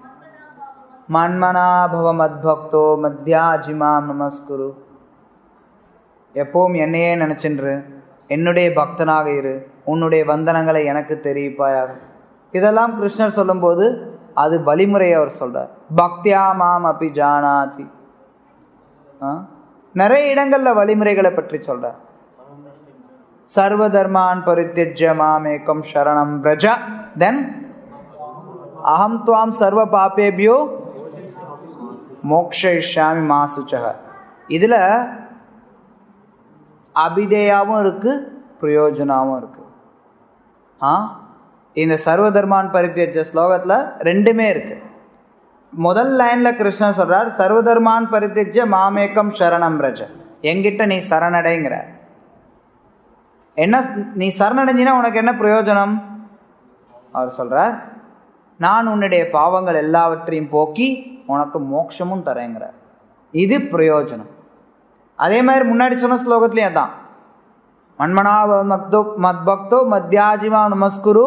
மன்மனாபவ மத்பக்தோ மத்தியாஜிமாம் நமஸ்குரு எப்பவும் என்னையே நினைச்சின்று என்னுடைய பக்தனாக இரு உன்னுடைய வந்தனங்களை எனக்கு தெரிவிப்பாயாக இதெல்லாம் கிருஷ்ணர் சொல்லும்போது அது வழிமுறையை அவர் சொல்றார் பக்தியா மாம் அப்பி ஜானாதி ஆ? நிறைய இடங்கள்ல வழிமுறைகளை பற்றி சொல்றார் சர்வ தர்மான் பரித்தியஜ்ய மாமேக்கம் சரணம் பிரஜ தென் அகம் துவாம் சர்வ பாப்பேபியோ மோக்ஷயிஷ்யாமி மாசுச்சக இதுல அபிதேயாவும் இருக்கு பிரயோஜனாவும் இருக்கு ஆ இந்த சர்வ தர்மான் பரித்தியஜ ஸ்லோகத்துல ரெண்டுமே இருக்கு முதல் லைன்ல கிருஷ்ணன் சொல்றார் சர்வ தர்மான் பரித்தியஜ மாமேக்கம் சரணம் ரஜ என்கிட்ட நீ சரணடைங்கிற என்ன நீ சரணடைஞ்சினா உனக்கு என்ன பிரயோஜனம் அவர் சொல்றார் நான் உன்னுடைய பாவங்கள் எல்லாவற்றையும் போக்கி உனக்கு மோட்சமும் தரேங்கிறார் இது பிரயோஜனம் அதே மாதிரி முன்னாடி சொன்ன ஸ்லோகத்திலையும் அதான் மன்மனாவ மக்தோ மத்பக்தோ மத்தியாஜிமா நமஸ்குரு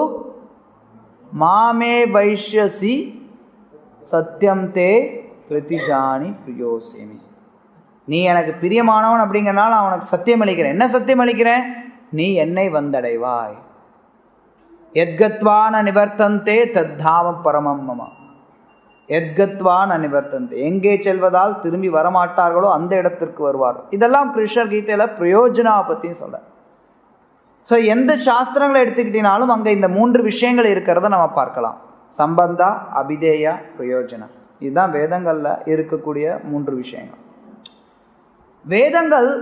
மாமே வைஷ்யசி சத்தியம் தே பிரதிஜானி பிரியோசிமி நீ எனக்கு பிரியமானவன் அப்படிங்கறனால நான் உனக்கு சத்தியம் அளிக்கிறேன் என்ன சத்தியம் அளிக்கிறேன் நீ என்னை வந்தடைவாய் எத்கத்வான நிவர்த்தந்தே தத்தாம பரமம் மம எத்கத்வான நிவர்த்தந்தே எங்கே செல்வதால் திரும்பி வரமாட்டார்களோ அந்த இடத்திற்கு வருவார் இதெல்லாம் கிருஷ்ணர் கீதையில பிரயோஜனாவை பத்தியும் சொல்ற ஸோ எந்த சாஸ்திரங்களை எடுத்துக்கிட்டீங்கனாலும் அங்க இந்த மூன்று விஷயங்கள் இருக்கிறத நம்ம பார்க்கலாம் சம்பந்தா அபிதேயா பிரயோஜனம் இதுதான் வேதங்கள்ல இருக்கக்கூடிய மூன்று விஷயங்கள் வேதங்கள்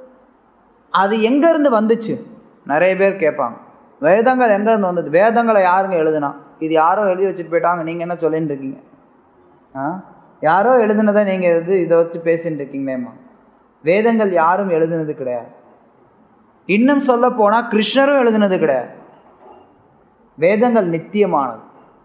அது எங்க இருந்து வந்துச்சு நிறைய பேர் கேட்பாங்க வேதங்கள் எங்க இருந்து வந்தது வேதங்களை யாருங்க எழுதுனா இது யாரோ எழுதி வச்சுட்டு போயிட்டாங்க நீங்க என்ன சொல்லிட்டு இருக்கீங்க ஆ யாரோ எழுதுனதை நீங்க எழுது இதை வச்சு பேசிட்டு இருக்கீங்களேம்மா வேதங்கள் யாரும் எழுதுனது கிடையாது இன்னும் சொல்ல போனா கிருஷ்ணரும் எழுதுனது கிடையாது வேதங்கள் நித்தியமானது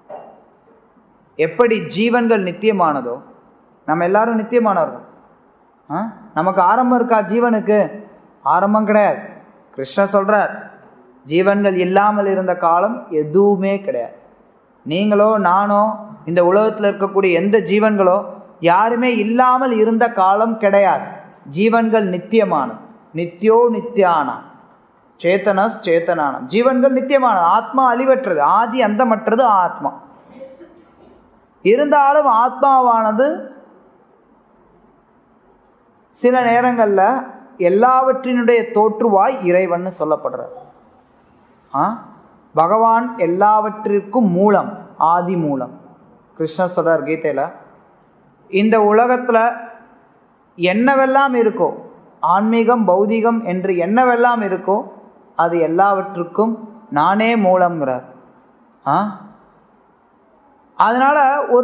எப்படி ஜீவன்கள் நித்தியமானதோ நம்ம எல்லாரும் நித்தியமானவர்கள் ஆ? நமக்கு ஆரம்பம் இருக்கா ஜீவனுக்கு ஆரம்பம் கிடையாது கிருஷ்ணர் சொல்றார் ஜீவன்கள் இல்லாமல் இருந்த காலம் எதுவுமே கிடையாது நீங்களோ நானோ இந்த உலகத்தில் இருக்கக்கூடிய எந்த ஜீவன்களோ யாருமே இல்லாமல் இருந்த காலம் கிடையாது ஜீவன்கள் நித்தியமானது நித்யோ நித்யானா சேத்தனஸ் சேத்தனானம் ஜீவன்கள் நித்தியமானது ஆத்மா அழிவற்றது ஆதி அந்தமற்றது ஆத்மா இருந்தாலும் ஆத்மாவானது சில நேரங்கள்ல எல்லாவற்றினுடைய தோற்றுவாய் இறைவன் சொல்லப்படுறார் ஆ பகவான் எல்லாவற்றிற்கும் மூலம் ஆதி மூலம் கிருஷ்ணர் சொல்றார் கீதையில இந்த உலகத்துல என்னவெல்லாம் இருக்கோ ஆன்மீகம் பௌதிகம் என்று என்னவெல்லாம் இருக்கோ அது எல்லாவற்றுக்கும் நானே மூலம்ங்கிறார் ஆ அதனால ஒரு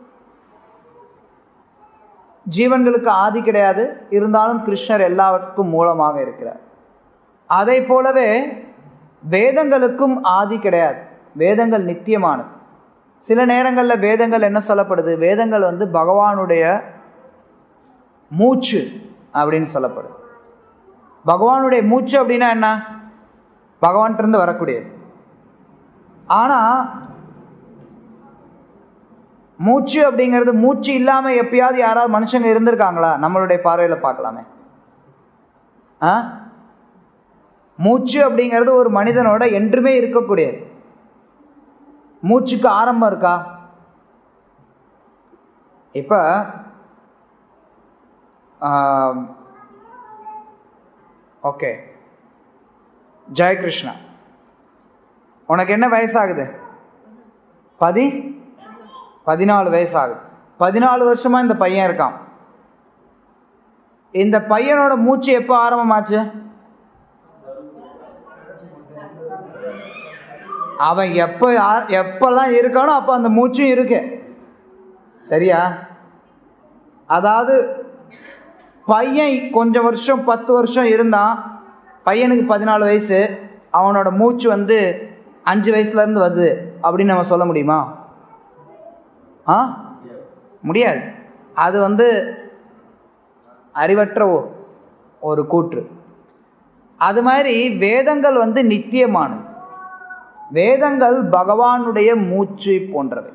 ஜீவன்களுக்கு ஆதி கிடையாது இருந்தாலும் கிருஷ்ணர் எல்லாவற்றுக்கும் மூலமாக இருக்கிறார் அதை போலவே வேதங்களுக்கும் ஆதி கிடையாது வேதங்கள் நித்தியமானது சில நேரங்களில் வேதங்கள் என்ன சொல்லப்படுது வேதங்கள் வந்து பகவானுடைய மூச்சு அப்படின்னு சொல்லப்படுது பகவானுடைய மூச்சு அப்படின்னா என்ன பகவான்கிட்ட இருந்து வரக்கூடியது ஆனா மூச்சு அப்படிங்கிறது மூச்சு இல்லாம எப்பயாவது யாராவது மனுஷங்க இருந்திருக்காங்களா நம்மளுடைய பார்வையில பார்க்கலாமே ஆ மூச்சு அப்படிங்கிறது ஒரு மனிதனோட என்றுமே இருக்கக்கூடியது மூச்சுக்கு ஆரம்பம் இருக்கா இப்ப ஓகே ஜெய் கிருஷ்ணா உனக்கு என்ன வயசாகுது பதி பதினாலு வயசாகுது பதினாலு வருஷமா இந்த பையன் இருக்கான் இந்த பையனோட மூச்சு எப்போ ஆரம்பமாச்சு அவன் எப்போ எப்பெல்லாம் இருக்கானோ அப்போ அந்த மூச்சும் இருக்கு சரியா அதாவது பையன் கொஞ்சம் வருஷம் பத்து வருஷம் இருந்தான் பையனுக்கு பதினாலு வயசு அவனோட மூச்சு வந்து அஞ்சு வயசுலேருந்து வருது அப்படின்னு நம்ம சொல்ல முடியுமா ஆ முடியாது அது வந்து அறிவற்ற ஒ- ஒரு கூற்று அது மாதிரி வேதங்கள் வந்து நித்தியமானது வேதங்கள் பகவானுடைய மூச்சு போன்றவை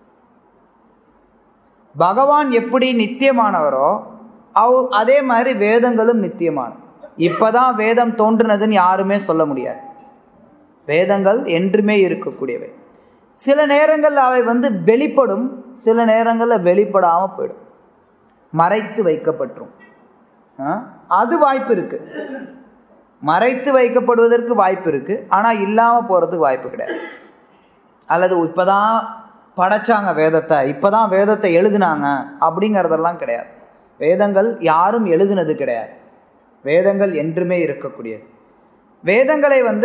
பகவான் எப்படி நித்தியமானவரோ அவ் அதே மாதிரி வேதங்களும் நித்தியமானது இப்பதான் வேதம் தோன்றுனதுன்னு யாருமே சொல்ல முடியாது வேதங்கள் என்றுமே இருக்கக்கூடியவை சில நேரங்களில் அவை வந்து வெளிப்படும் சில நேரங்களில் வெளிப்படாம போயிடும் மறைத்து வைக்கப்பட்டுரும் ஆ? அது வாய்ப்பு இருக்கு மறைத்து வைக்கப்படுவதற்கு வாய்ப்பு இருக்கு ஆனா இல்லாம போறதுக்கு வாய்ப்பு கிடையாது அல்லது இப்பதான் படைச்சாங்க வேதத்தை இப்பதான் வேதத்தை எழுதுனாங்க அப்படிங்கிறதெல்லாம் கிடையாது வேதங்கள் யாரும் எழுதுனது கிடையாது வேதங்கள் என்றுமே இருக்கக்கூடியது வேதங்களை வந்து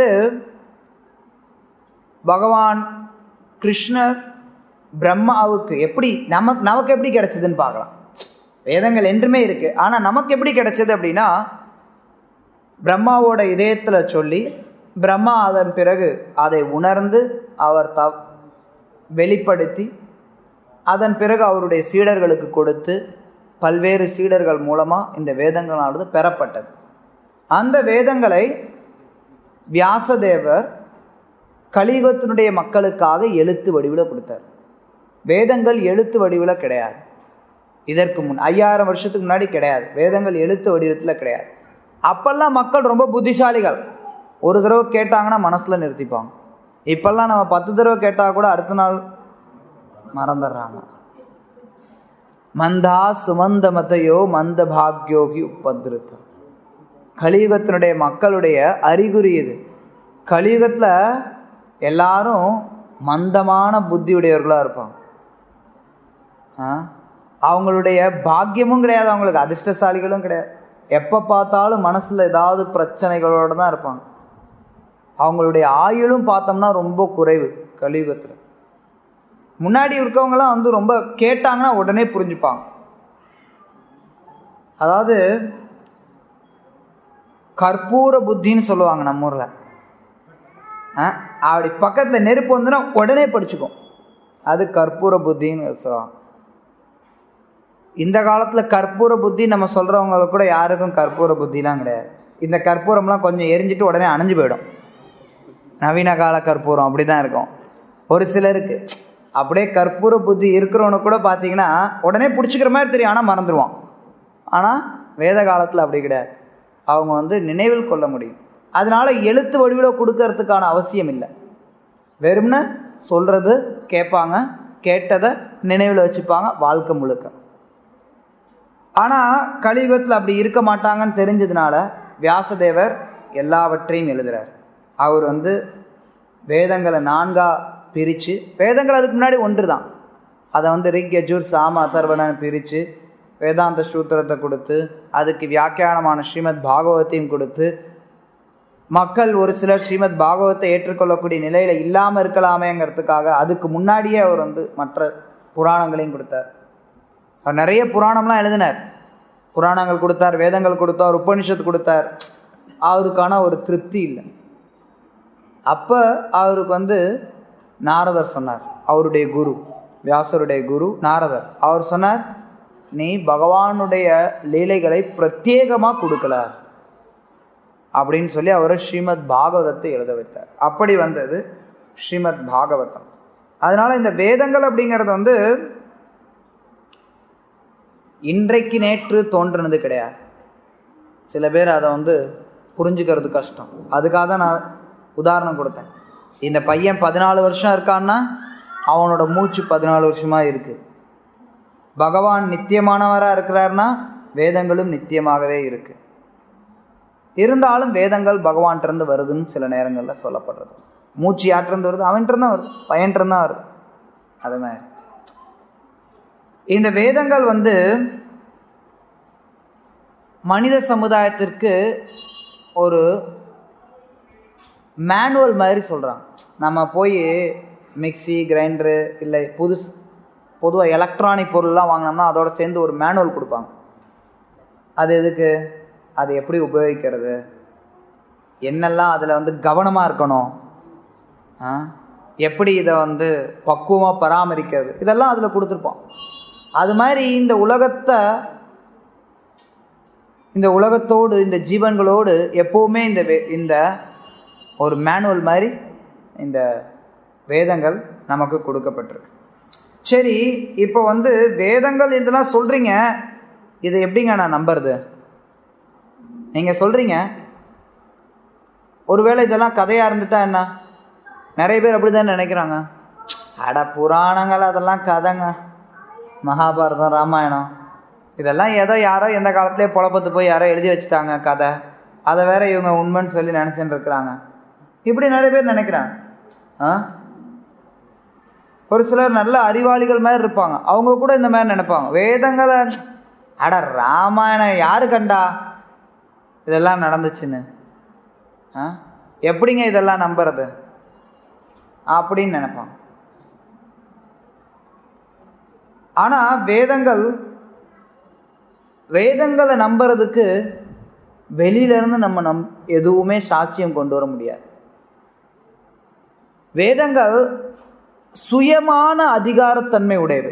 பகவான் கிருஷ்ணர் பிரம்மாவுக்கு எப்படி நமக்கு நமக்கு எப்படி கிடைச்சதுன்னு பார்க்கலாம் வேதங்கள் என்றுமே இருக்கு ஆனா நமக்கு எப்படி கிடைச்சது அப்படின்னா பிரம்மாவோட இதயத்துல சொல்லி பிரம்மா அதன் பிறகு அதை உணர்ந்து அவர் த வெளிப்படுத்தி அதன் பிறகு அவருடைய சீடர்களுக்கு கொடுத்து பல்வேறு சீடர்கள் மூலமா இந்த வேதங்களானது பெறப்பட்டது அந்த வேதங்களை வியாசதேவர் கலியுகத்தினுடைய மக்களுக்காக எழுத்து வடிவில் கொடுத்தார் வேதங்கள் எழுத்து வடிவில் கிடையாது இதற்கு முன் ஐயாயிரம் வருஷத்துக்கு முன்னாடி கிடையாது வேதங்கள் எழுத்து வடிவத்தில் கிடையாது அப்பெல்லாம் மக்கள் ரொம்ப புத்திசாலிகள் ஒரு தடவை கேட்டாங்கன்னா மனசில் நிறுத்திப்பாங்க இப்பெல்லாம் நம்ம பத்து தடவை கேட்டால் கூட அடுத்த நாள் மறந்துடுறாங்க மந்தா சுமந்த மதையோ மந்த பாக்யோகி உபதிருத்தம் கலியுகத்தினுடைய மக்களுடைய அறிகுறி இது கலியுகத்தில் எல்லாரும் மந்தமான புத்தியுடையவர்களாக இருப்பாங்க ஆ? அவங்களுடைய பாக்கியமும் கிடையாது அவங்களுக்கு அதிர்ஷ்டசாலிகளும் கிடையாது எப்போ பார்த்தாலும் மனசில் ஏதாவது பிரச்சனைகளோடு தான் இருப்பாங்க அவங்களுடைய ஆயுளும் பார்த்தோம்னா ரொம்ப குறைவு கலியுகத்தில் முன்னாடி இருக்கவங்கலாம் வந்து ரொம்ப கேட்டாங்கன்னா உடனே புரிஞ்சுப்பாங்க அதாவது கற்பூர புத்தின்னு சொல்லுவாங்க நம்ம ஊரில் அப்படி பக்கத்தில் நெருப்பு வந்துன்னா உடனே படிச்சுக்கும் அது கற்பூர புத்தின்னு சொல்லுவாங்க இந்த காலத்தில் கற்பூர புத்தி நம்ம சொல்கிறவங்களுக்கு கூட யாருக்கும் கற்பூர புத்திலாம் கிடையாது இந்த கற்பூரம்லாம் கொஞ்சம் எரிஞ்சிட்டு உடனே அணைஞ்சு போயிடும் நவீன கால கற்பூரம் அப்படி தான் இருக்கும் ஒரு சிலருக்கு அப்படியே கற்பூர புத்தி இருக்கிறவனுக்கு கூட பார்த்தீங்கன்னா உடனே பிடிச்சிக்கிற மாதிரி தெரியும் ஆனால் மறந்துடுவான் ஆனால் வேத காலத்தில் அப்படி கிடையாது அவங்க வந்து நினைவில் கொள்ள முடியும் அதனால எழுத்து வடிவில் கொடுக்கறதுக்கான அவசியம் இல்லை வெறும்னு சொல்றது கேட்பாங்க கேட்டதை நினைவில் வச்சுப்பாங்க வாழ்க்கை முழுக்க ஆனால் கலியுகத்தில் அப்படி இருக்க மாட்டாங்கன்னு தெரிஞ்சதுனால வியாசதேவர் எல்லாவற்றையும் எழுதுறார் அவர் வந்து வேதங்களை நான்கா பிரித்து வேதங்கள் அதுக்கு முன்னாடி ஒன்று தான் அதை வந்து ரிக் யஜூர் சாம அதர்வனன்னு பிரித்து வேதாந்த சூத்திரத்தை கொடுத்து அதுக்கு வியாக்கியானமான ஸ்ரீமத் பாகவத்தையும் கொடுத்து மக்கள் ஒரு சிலர் ஸ்ரீமத் பாகவத்தை ஏற்றுக்கொள்ளக்கூடிய நிலையில் இல்லாமல் இருக்கலாமேங்கிறதுக்காக அதுக்கு முன்னாடியே அவர் வந்து மற்ற புராணங்களையும் கொடுத்தார் அவர் நிறைய புராணம்லாம் எழுதினார் புராணங்கள் கொடுத்தார் வேதங்கள் கொடுத்தார் உபனிஷத்து கொடுத்தார் அவருக்கான ஒரு திருப்தி இல்லை அப்போ அவருக்கு வந்து நாரதர் சொன்னார் அவருடைய குரு வியாசருடைய குரு நாரதர் அவர் சொன்னார் நீ பகவானுடைய லீலைகளை பிரத்யேகமாக கொடுக்கல அப்படின்னு சொல்லி அவர் ஸ்ரீமத் பாகவதத்தை எழுத வைத்தார் அப்படி வந்தது ஸ்ரீமத் பாகவதம் அதனால இந்த வேதங்கள் அப்படிங்கிறது வந்து இன்றைக்கு நேற்று தோன்றுனது கிடையாது சில பேர் அதை வந்து புரிஞ்சுக்கிறது கஷ்டம் அதுக்காக தான் நான் உதாரணம் கொடுத்தேன் இந்த பையன் பதினாலு வருஷம் இருக்கான்னா அவனோட மூச்சு பதினாலு வருஷமா இருக்கு பகவான் நித்தியமானவராக இருக்கிறார்னா வேதங்களும் நித்தியமாகவே இருக்கு இருந்தாலும் வேதங்கள் பகவான்கிட்டருந்து வருதுன்னு சில நேரங்களில் சொல்லப்படுறது மூச்சு யாற்றிருந்து வருது அவன்கிட்ட தான் வருது பையன்கிட்ட தான் வருது அது மாதிரி இந்த வேதங்கள் வந்து மனித சமுதாயத்திற்கு ஒரு மேனுவல் மாதிரி சொல்கிறாங்க நம்ம போய் மிக்சி கிரைண்டரு இல்லை புதுசு பொதுவாக எலக்ட்ரானிக் பொருள்லாம் வாங்கினோம்னா அதோட சேர்ந்து ஒரு மேனுவல் கொடுப்பாங்க அது எதுக்கு அது எப்படி உபயோகிக்கிறது என்னெல்லாம் அதில் வந்து கவனமாக இருக்கணும் ஆ எப்படி இதை வந்து பக்குவமாக பராமரிக்கிறது இதெல்லாம் அதில் கொடுத்துருப்பான் அது மாதிரி இந்த உலகத்தை இந்த உலகத்தோடு இந்த ஜீவன்களோடு எப்போவுமே இந்த வே இந்த ஒரு மேனுவல் மாதிரி இந்த வேதங்கள் நமக்கு கொடுக்கப்பட்டிருக்கு சரி இப்போ வந்து வேதங்கள் இதெல்லாம் சொல்கிறீங்க இதை எப்படிங்க நான் நம்புறது நீங்கள் சொல்கிறீங்க ஒருவேளை இதெல்லாம் கதையாக இருந்துட்டா என்ன நிறைய பேர் அப்படி தான் நினைக்கிறாங்க அட புராணங்கள் அதெல்லாம் கதைங்க மகாபாரதம் ராமாயணம் இதெல்லாம் ஏதோ யாரோ எந்த காலத்துலேயே புழப்பத்து போய் யாரோ எழுதி வச்சுட்டாங்க கதை அதை வேற இவங்க உண்மைன்னு சொல்லி நினச்சிட்டு இருக்கிறாங்க இப்படி நிறைய பேர் நினைக்கிறாங்க ஆ ஒரு சிலர் நல்ல அறிவாளிகள் மாதிரி இருப்பாங்க அவங்க கூட இந்த மாதிரி நினைப்பாங்க வேதங்களை அட ராமாயணம் யாரு கண்டா இதெல்லாம் நடந்துச்சுன்னு ஆ எப்படிங்க இதெல்லாம் நம்புறது அப்படின்னு நினைப்பாங்க ஆனா வேதங்கள் வேதங்களை நம்புறதுக்கு வெளியில இருந்து நம்ம நம் எதுவுமே சாட்சியம் கொண்டு வர முடியாது வேதங்கள் சுயமான அதிகாரத்தன்மை உடையவை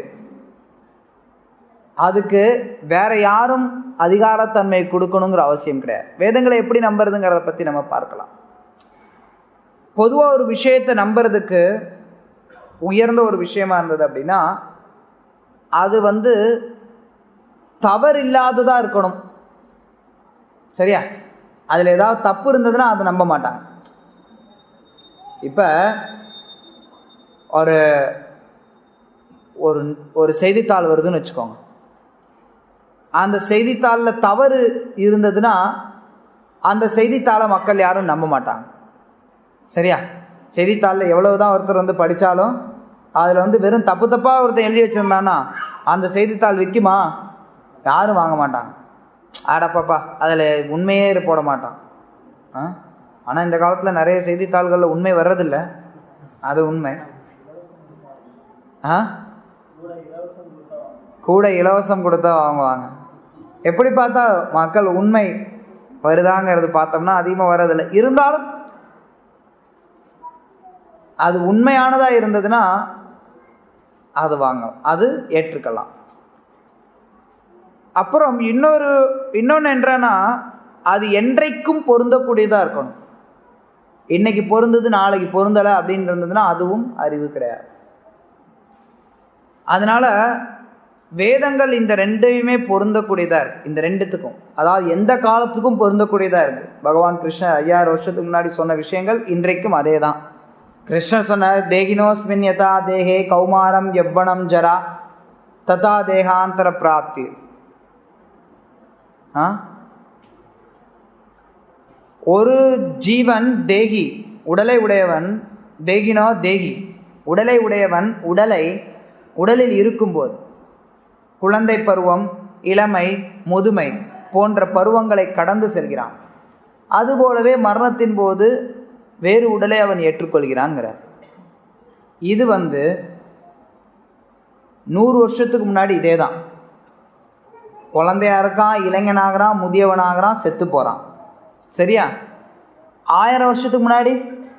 அதுக்கு வேற யாரும் அதிகாரத்தன்மை கொடுக்கணுங்கிற அவசியம் கிடையாது வேதங்களை எப்படி நம்புறதுங்கிறத பத்தி நம்ம பார்க்கலாம் பொதுவாக ஒரு விஷயத்தை நம்புறதுக்கு உயர்ந்த ஒரு விஷயமா இருந்தது அப்படின்னா அது வந்து தவறு இல்லாததா இருக்கணும் சரியா அதில் ஏதாவது தப்பு இருந்ததுன்னா அதை நம்ப மாட்டாங்க இப்போ ஒரு ஒரு ஒரு செய்தித்தாள் வருதுன்னு வச்சுக்கோங்க அந்த செய்தித்தாளில் தவறு இருந்ததுன்னா அந்த செய்தித்தாளை மக்கள் யாரும் நம்ப மாட்டாங்க சரியா செய்தித்தாளில் எவ்வளவு தான் ஒருத்தர் வந்து படித்தாலும் அதில் வந்து வெறும் தப்பு தப்பாக ஒருத்தர் எழுதி வச்சுருந்தான்னா அந்த செய்தித்தாள் விற்குமா யாரும் வாங்க மாட்டாங்க ஆடப்பாப்பா அதில் உண்மையே போட மாட்டான் ஆ ஆனால் இந்த காலத்தில் நிறைய செய்தித்தாள்களில் உண்மை வர்றதில்ல அது உண்மை ஆ கூட இலவசம் கொடுத்தா வாங்குவாங்க எப்படி பார்த்தா மக்கள் உண்மை வருதாங்கிறது பார்த்தோம்னா அதிகமாக வர்றதில்லை இருந்தாலும் அது உண்மையானதா இருந்ததுன்னா அது வாங்கலாம் அது ஏற்றுக்கலாம் அப்புறம் இன்னொரு இன்னொன்று என்றனா அது என்றைக்கும் பொருந்தக்கூடியதாக இருக்கணும் இன்னைக்கு பொருந்தது நாளைக்கு பொருந்தலை அப்படின்னு இருந்ததுன்னா அதுவும் அறிவு கிடையாது அதனால வேதங்கள் இந்த ரெண்டையுமே பொருந்தக்கூடியதாக இருக்கு இந்த ரெண்டுத்துக்கும் அதாவது எந்த காலத்துக்கும் பொருந்தக்கூடியதாக இருக்கு பகவான் கிருஷ்ணர் ஐயாயிரம் வருஷத்துக்கு முன்னாடி சொன்ன விஷயங்கள் இன்றைக்கும் அதே தான் கிருஷ்ணர் சொன்னார் தேகினோஸ்மின் யதா தேகே கௌமாரம் எவ்வனம் ஜரா ததா தேகாந்தர பிராப்தி ஆ ஒரு ஜீவன் தேகி உடலை உடையவன் தேகினோ தேகி உடலை உடையவன் உடலை உடலில் இருக்கும்போது குழந்தை பருவம் இளமை முதுமை போன்ற பருவங்களை கடந்து செல்கிறான் அதுபோலவே மரணத்தின் போது வேறு உடலை அவன் ஏற்றுக்கொள்கிறான்ங்கிறார் இது வந்து நூறு வருஷத்துக்கு முன்னாடி இதே தான் குழந்தையா இருக்கான் இளைஞனாகிறான் முதியவனாகிறான் செத்து போகிறான் சரியா ஆயிரம் வருஷத்துக்கு முன்னாடி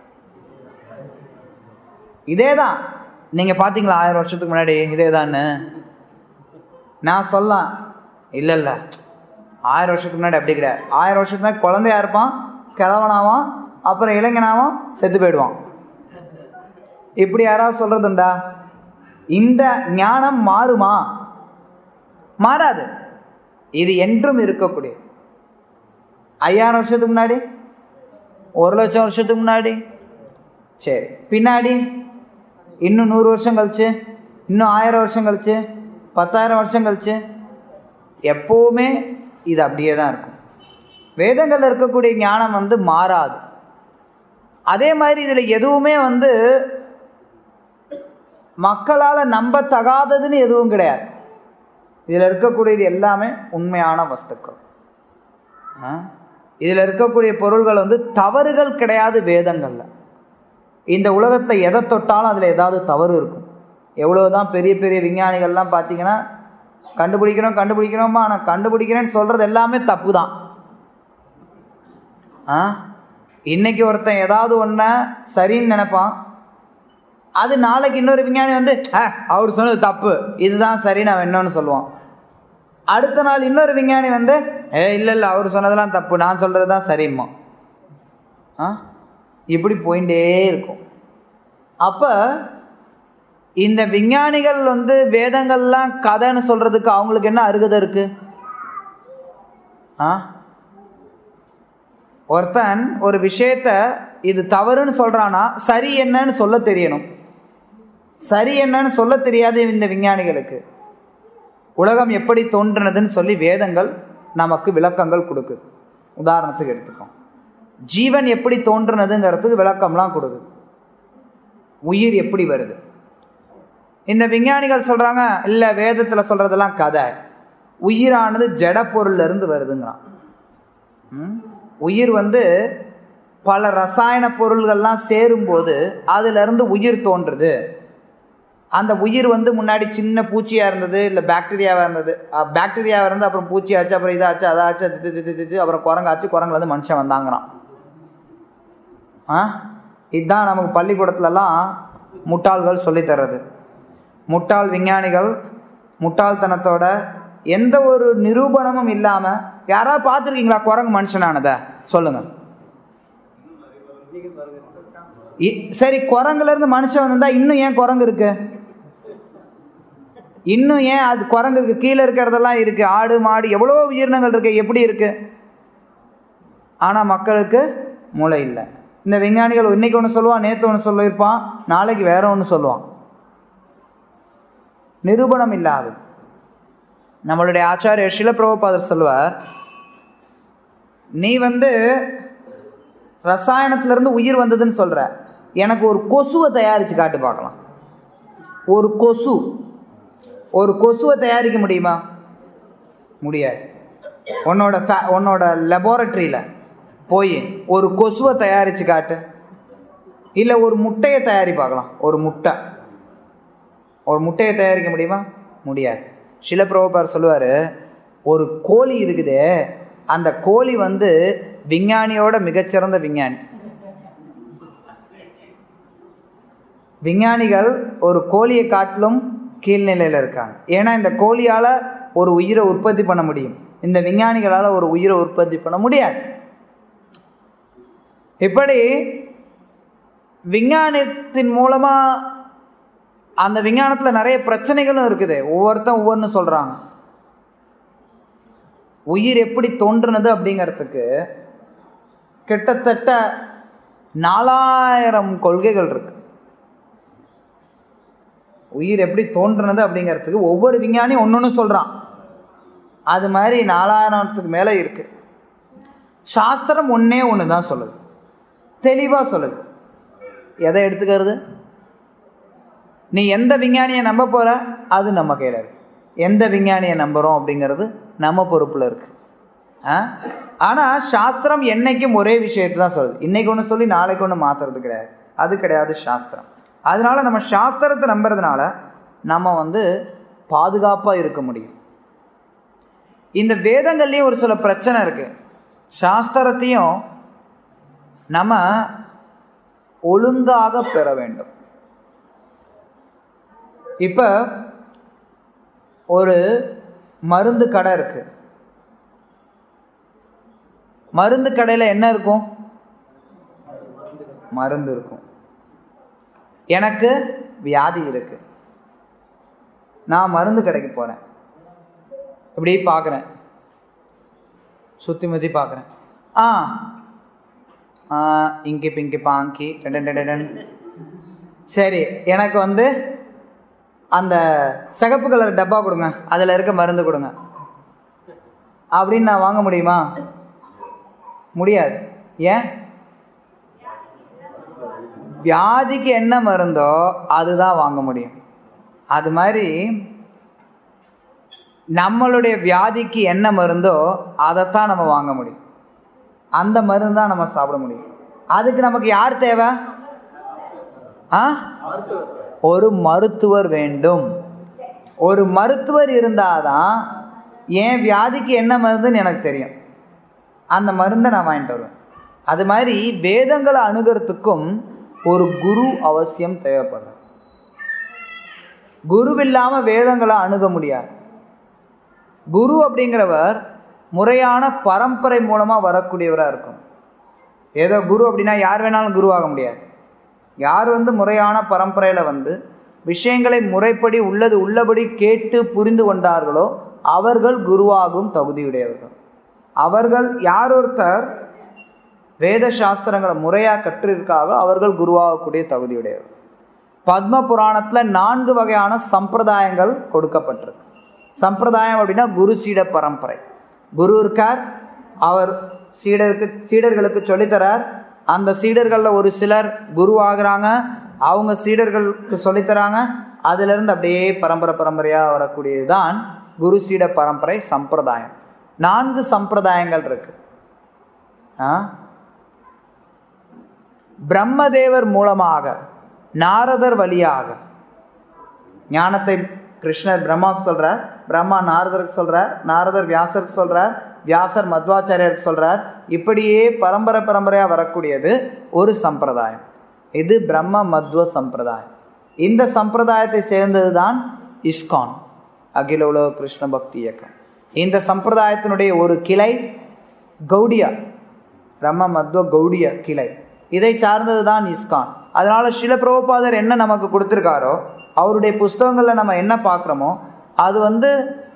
இதே தான் நீங்கள் பார்த்தீங்களா ஆயிரம் வருஷத்துக்கு முன்னாடி இதே தான்னு நான் சொல்லலாம் இல்லை இல்லை ஆயிரம் வருஷத்துக்கு முன்னாடி அப்படி கிடையாது ஆயிரம் வருஷத்துக்கு முன்னாடி குழந்தையா இருப்பான் கிழவனாவான் அப்புறம் இளைஞனாவான் செத்து போயிடுவான் இப்படி யாராவது சொல்றதுண்டா இந்த ஞானம் மாறுமா மாறாது இது என்றும் இருக்கக்கூடிய ஐயாயிரம் வருஷத்துக்கு முன்னாடி ஒரு லட்சம் வருஷத்துக்கு முன்னாடி சரி பின்னாடி இன்னும் நூறு வருஷம் கழிச்சு இன்னும் ஆயிரம் வருஷம் கழிச்சு பத்தாயிரம் வருஷம் கழிச்சு எப்போவுமே இது அப்படியே தான் இருக்கும் வேதங்களில் இருக்கக்கூடிய ஞானம் வந்து மாறாது அதே மாதிரி இதில் எதுவுமே வந்து மக்களால் நம்பத்தகாததுன்னு எதுவும் கிடையாது இதில் இருக்கக்கூடியது எல்லாமே உண்மையான வஸ்துக்கள் இதில் இருக்கக்கூடிய பொருள்கள் வந்து தவறுகள் கிடையாது வேதங்களில் இந்த உலகத்தை எதை தொட்டாலும் அதில் ஏதாவது தவறு இருக்கும் எவ்வளோதான் பெரிய பெரிய விஞ்ஞானிகள்லாம் பார்த்தீங்கன்னா கண்டுபிடிக்கிறோம் கண்டுபிடிக்கிறோமா ஆனால் கண்டுபிடிக்கிறேன்னு சொல்கிறது எல்லாமே தப்பு தான் ஆ இன்னைக்கு ஒருத்தன் ஏதாவது ஒன்றை சரின்னு நினைப்பான் அது நாளைக்கு இன்னொரு விஞ்ஞானி வந்து "ஆ, அவர் சொன்னது தப்பு இதுதான் சரி நான் இன்னொன்று சொல்லுவான் அடுத்த நாள் இன்னொரு விஞ்ஞானி வந்து ஏ இல்லை இல்லை அவர் சொன்னதெல்லாம் தப்பு நான் சொல்கிறது தான் சரிம்மா ஆ இப்படி போயிட்டே இருக்கும் அப்போ இந்த விஞ்ஞானிகள் வந்து வேதங்கள்லாம் கதைன்னு சொல்கிறதுக்கு அவங்களுக்கு என்ன அருகதை இருக்கு ஆ ஒருத்தன் ஒரு விஷயத்த இது தவறுன்னு சொல்றானா சரி என்னன்னு சொல்ல தெரியணும் சரி என்னன்னு சொல்ல தெரியாது இந்த விஞ்ஞானிகளுக்கு உலகம் எப்படி தோன்றினதுன்னு சொல்லி வேதங்கள் நமக்கு விளக்கங்கள் கொடுக்குது உதாரணத்துக்கு எடுத்துக்கோம் ஜீவன் எப்படி தோன்றினதுங்கிறதுக்கு விளக்கம்லாம் கொடுக்குது உயிர் எப்படி வருது இந்த விஞ்ஞானிகள் சொல்றாங்க இல்ல வேதத்துல சொல்றதெல்லாம் கதை உயிரானது ஜட பொருள்ல இருந்து வருதுங்கிறான் ம்? உயிர் வந்து பல ரசாயன பொருள்கள்லாம் சேரும்போது அதுல இருந்து உயிர் தோன்றுது அந்த உயிர் வந்து முன்னாடி சின்ன பூச்சியா இருந்தது இல்லை பாக்டீரியாவா இருந்தது பாக்டீரியாவா இருந்து அப்புறம் பூச்சி ஆச்சு அப்புறம் இதாச்சு அதாச்சு அது இது, இது, இது, இது, அப்புறம் குரங்காச்சு குரங்குல இருந்து மனுஷன் வந்தாங்கிறான் ஆ இதுதான் நமக்கு பள்ளிக்கூடத்துலலாம் முட்டாள்கள் சொல்லித் தர்றது முட்டாள் விஞ்ஞானிகள் முட்டாள்தனத்தோட எந்த ஒரு நிரூபணமும் இல்லாம யாராவது பார்த்துருக்கீங்களா குரங்கு மனுஷனானத சொல்லுங்க இ- சரி குரங்குல இருந்து மனுஷன் வந்திருந்தா இன்னும் ஏன் குரங்கு இருக்கு இன்னும் ஏன் அது குரங்குக்கு கீழே இருக்கிறதெல்லாம் இருக்கு ஆடு மாடு எவ்வளோ உயிரினங்கள் இருக்கு எப்படி இருக்கு ஆனா மக்களுக்கு மூளை இல்லை இந்த விஞ்ஞானிகள் இன்னைக்கு ஒன்று சொல்லுவான் நேற்று ஒன்று சொல்லியிருப்பான் நாளைக்கு வேற ஒன்று சொல்லுவான் நிரூபணம் இல்லாது நம்மளுடைய ஆச்சாரியர் சிலப்பிரபுபாதர் சொல்லுவார் நீ வந்து ரசாயனத்துல இருந்து உயிர் வந்ததுன்னு சொல்ற எனக்கு ஒரு கொசுவை தயாரிச்சு காட்டு பார்க்கலாம் ஒரு கொசு ஒரு கொசுவை தயாரிக்க முடியுமா முடியாது உன்னோட fa- உன்னோட லெபார்டரியில் போய் ஒரு கொசுவை தயாரிச்சு காட்டு இல்லை ஒரு முட்டையை தயாரி பார்க்கலாம் ஒரு முட்டை ஒரு முட்டையை தயாரிக்க முடியுமா முடியாது சில பிரபுபார் சொல்லுவார் ஒரு கோழி இருக்குதே அந்த கோழி வந்து விஞ்ஞானியோட மிகச்சிறந்த விஞ்ஞானி விஞ்ஞானிகள் ஒரு கோழியை காட்டிலும் கீழ்நிலையில் இருக்காங்க ஏன்னா இந்த கோழியால் ஒரு உயிரை உற்பத்தி பண்ண முடியும் இந்த விஞ்ஞானிகளால் ஒரு உயிரை உற்பத்தி பண்ண முடியாது இப்படி விஞ்ஞானத்தின் மூலமா அந்த விஞ்ஞானத்துல நிறைய பிரச்சனைகளும் இருக்குது ஒவ்வொருத்தன் ஒவ்வொன்று சொல்றாங்க உயிர் எப்படி தோன்றுனது அப்படிங்கிறதுக்கு கிட்டத்தட்ட நாலாயிரம் கொள்கைகள் இருக்கு உயிர் எப்படி தோன்றுனது அப்படிங்கிறதுக்கு ஒவ்வொரு விஞ்ஞானியும் ஒன்னொன்னு சொல்றான் அது மாதிரி நாலாயிரத்துக்கு மேல இருக்கு சாஸ்திரம் ஒன்னே ஒன்று தான் சொல்லுது தெளிவா சொல்லுது எதை எடுத்துக்கிறது நீ எந்த விஞ்ஞானியை நம்ப போற அது நம்ம கையில் இருக்கு எந்த விஞ்ஞானியை நம்புறோம் அப்படிங்கிறது நம்ம பொறுப்புல இருக்கு ஆ? ஆனா சாஸ்திரம் என்னைக்கும் ஒரே விஷயத்தை தான் சொல்லுது இன்னைக்கு ஒன்று சொல்லி நாளைக்கு ஒன்று மாத்துறது கிடையாது அது கிடையாது சாஸ்திரம் அதனால நம்ம சாஸ்திரத்தை நம்புறதுனால நம்ம வந்து பாதுகாப்பா இருக்க முடியும் இந்த வேதங்கள்லயும் ஒரு சில பிரச்சனை இருக்கு சாஸ்திரத்தையும் நம்ம ஒழுங்காக பெற வேண்டும் இப்ப ஒரு மருந்து கடை இருக்கு மருந்து கடையில என்ன இருக்கும் மருந்து இருக்கும் எனக்கு வியாதி இருக்கு நான் மருந்து கடைக்கு போறேன் இப்படி பார்க்குறேன் சுத்தி முத்தி பார்க்குறேன் ஆ ஆ, இங்கி பிங்கி பாங்கி டடன் டடன். சரி எனக்கு வந்து அந்த சிகப்பு கலர் டப்பா கொடுங்க அதில் இருக்க மருந்து கொடுங்க அப்படின்னு நான் வாங்க முடியுமா முடியாது ஏன் வியாதிக்கு என்ன மருந்தோ அதுதான் வாங்க முடியும் அது மாதிரி நம்மளுடைய வியாதிக்கு என்ன மருந்தோ அதைத்தான் நம்ம வாங்க முடியும் அந்த மருந்து தான் நம்ம சாப்பிட முடியும் அதுக்கு நமக்கு யார் தேவை ஆ ஒரு மருத்துவர் வேண்டும் ஒரு மருத்துவர் இருந்தாதான் என் வியாதிக்கு என்ன மருந்துன்னு எனக்கு தெரியும் அந்த மருந்தை நான் வாங்கிட்டு வருவேன் அது மாதிரி வேதங்களை அணுகிறதுக்கும் ஒரு குரு அவசியம் தேவைப்படுது குரு இல்லாம வேதங்களை அணுக முடியாது குரு அப்படிங்கிறவர் முறையான பரம்பரை மூலமா வரக்கூடியவராக இருக்கும் ஏதோ குரு அப்படின்னா யார் வேணாலும் குருவாக முடியாது யார் வந்து முறையான பரம்பரையில வந்து விஷயங்களை முறைப்படி உள்ளது உள்ளபடி கேட்டு புரிந்து கொண்டார்களோ அவர்கள் குருவாகும் தகுதியுடையவர்கள் அவர்கள் யார் ஒருத்தர் வேத சாஸ்திரங்களை முறையாக கற்றிருக்காங்களோ அவர்கள் குருவாகக்கூடிய தகுதியுடையவர்கள் பத்ம புராணத்துல நான்கு வகையான சம்பிரதாயங்கள் கொடுக்கப்பட்டிருக்கு சம்பிரதாயம் அப்படின்னா குரு சீட பரம்பரை குரு இருக்கார் அவர் சீடருக்கு சீடர்களுக்கு சொல்லித்தரார் அந்த சீடர்களில் ஒரு சிலர் குரு ஆகுறாங்க அவங்க சீடர்களுக்கு சொல்லித்தராங்க அதுல இருந்து அப்படியே பரம்பரை பரம்பரையா வரக்கூடியதுதான் குரு சீட பரம்பரை சம்பிரதாயம் நான்கு சம்பிரதாயங்கள் இருக்கு ஆ? பிரம்மதேவர் மூலமாக நாரதர் வழியாக ஞானத்தை கிருஷ்ணர் பிரம்மாவுக்கு சொல்றார் பிரம்மா நாரதருக்கு சொல்றார் நாரதர் வியாசருக்கு சொல்றார் வியாசர் மத்வாச்சாரியருக்கு சொல்றார் இப்படியே பரம்பரை பரம்பரையா வரக்கூடியது ஒரு சம்பிரதாயம் இது பிரம்ம மத்வ சம்பிரதாயம் இந்த சம்பிரதாயத்தை சேர்ந்ததுதான் இஸ்கான் அகில உலக கிருஷ்ண பக்தி இயக்கம் இந்த சம்பிரதாயத்தினுடைய ஒரு கிளை கௌடியா பிரம்ம மத்வ கௌடிய கிளை இதை சார்ந்தது தான் இஸ்கான் அதனால சில பிரபுபாதர் என்ன நமக்கு கொடுத்துருக்காரோ அவருடைய புஸ்தகங்கள்ல நம்ம என்ன பார்க்குறோமோ அது வந்து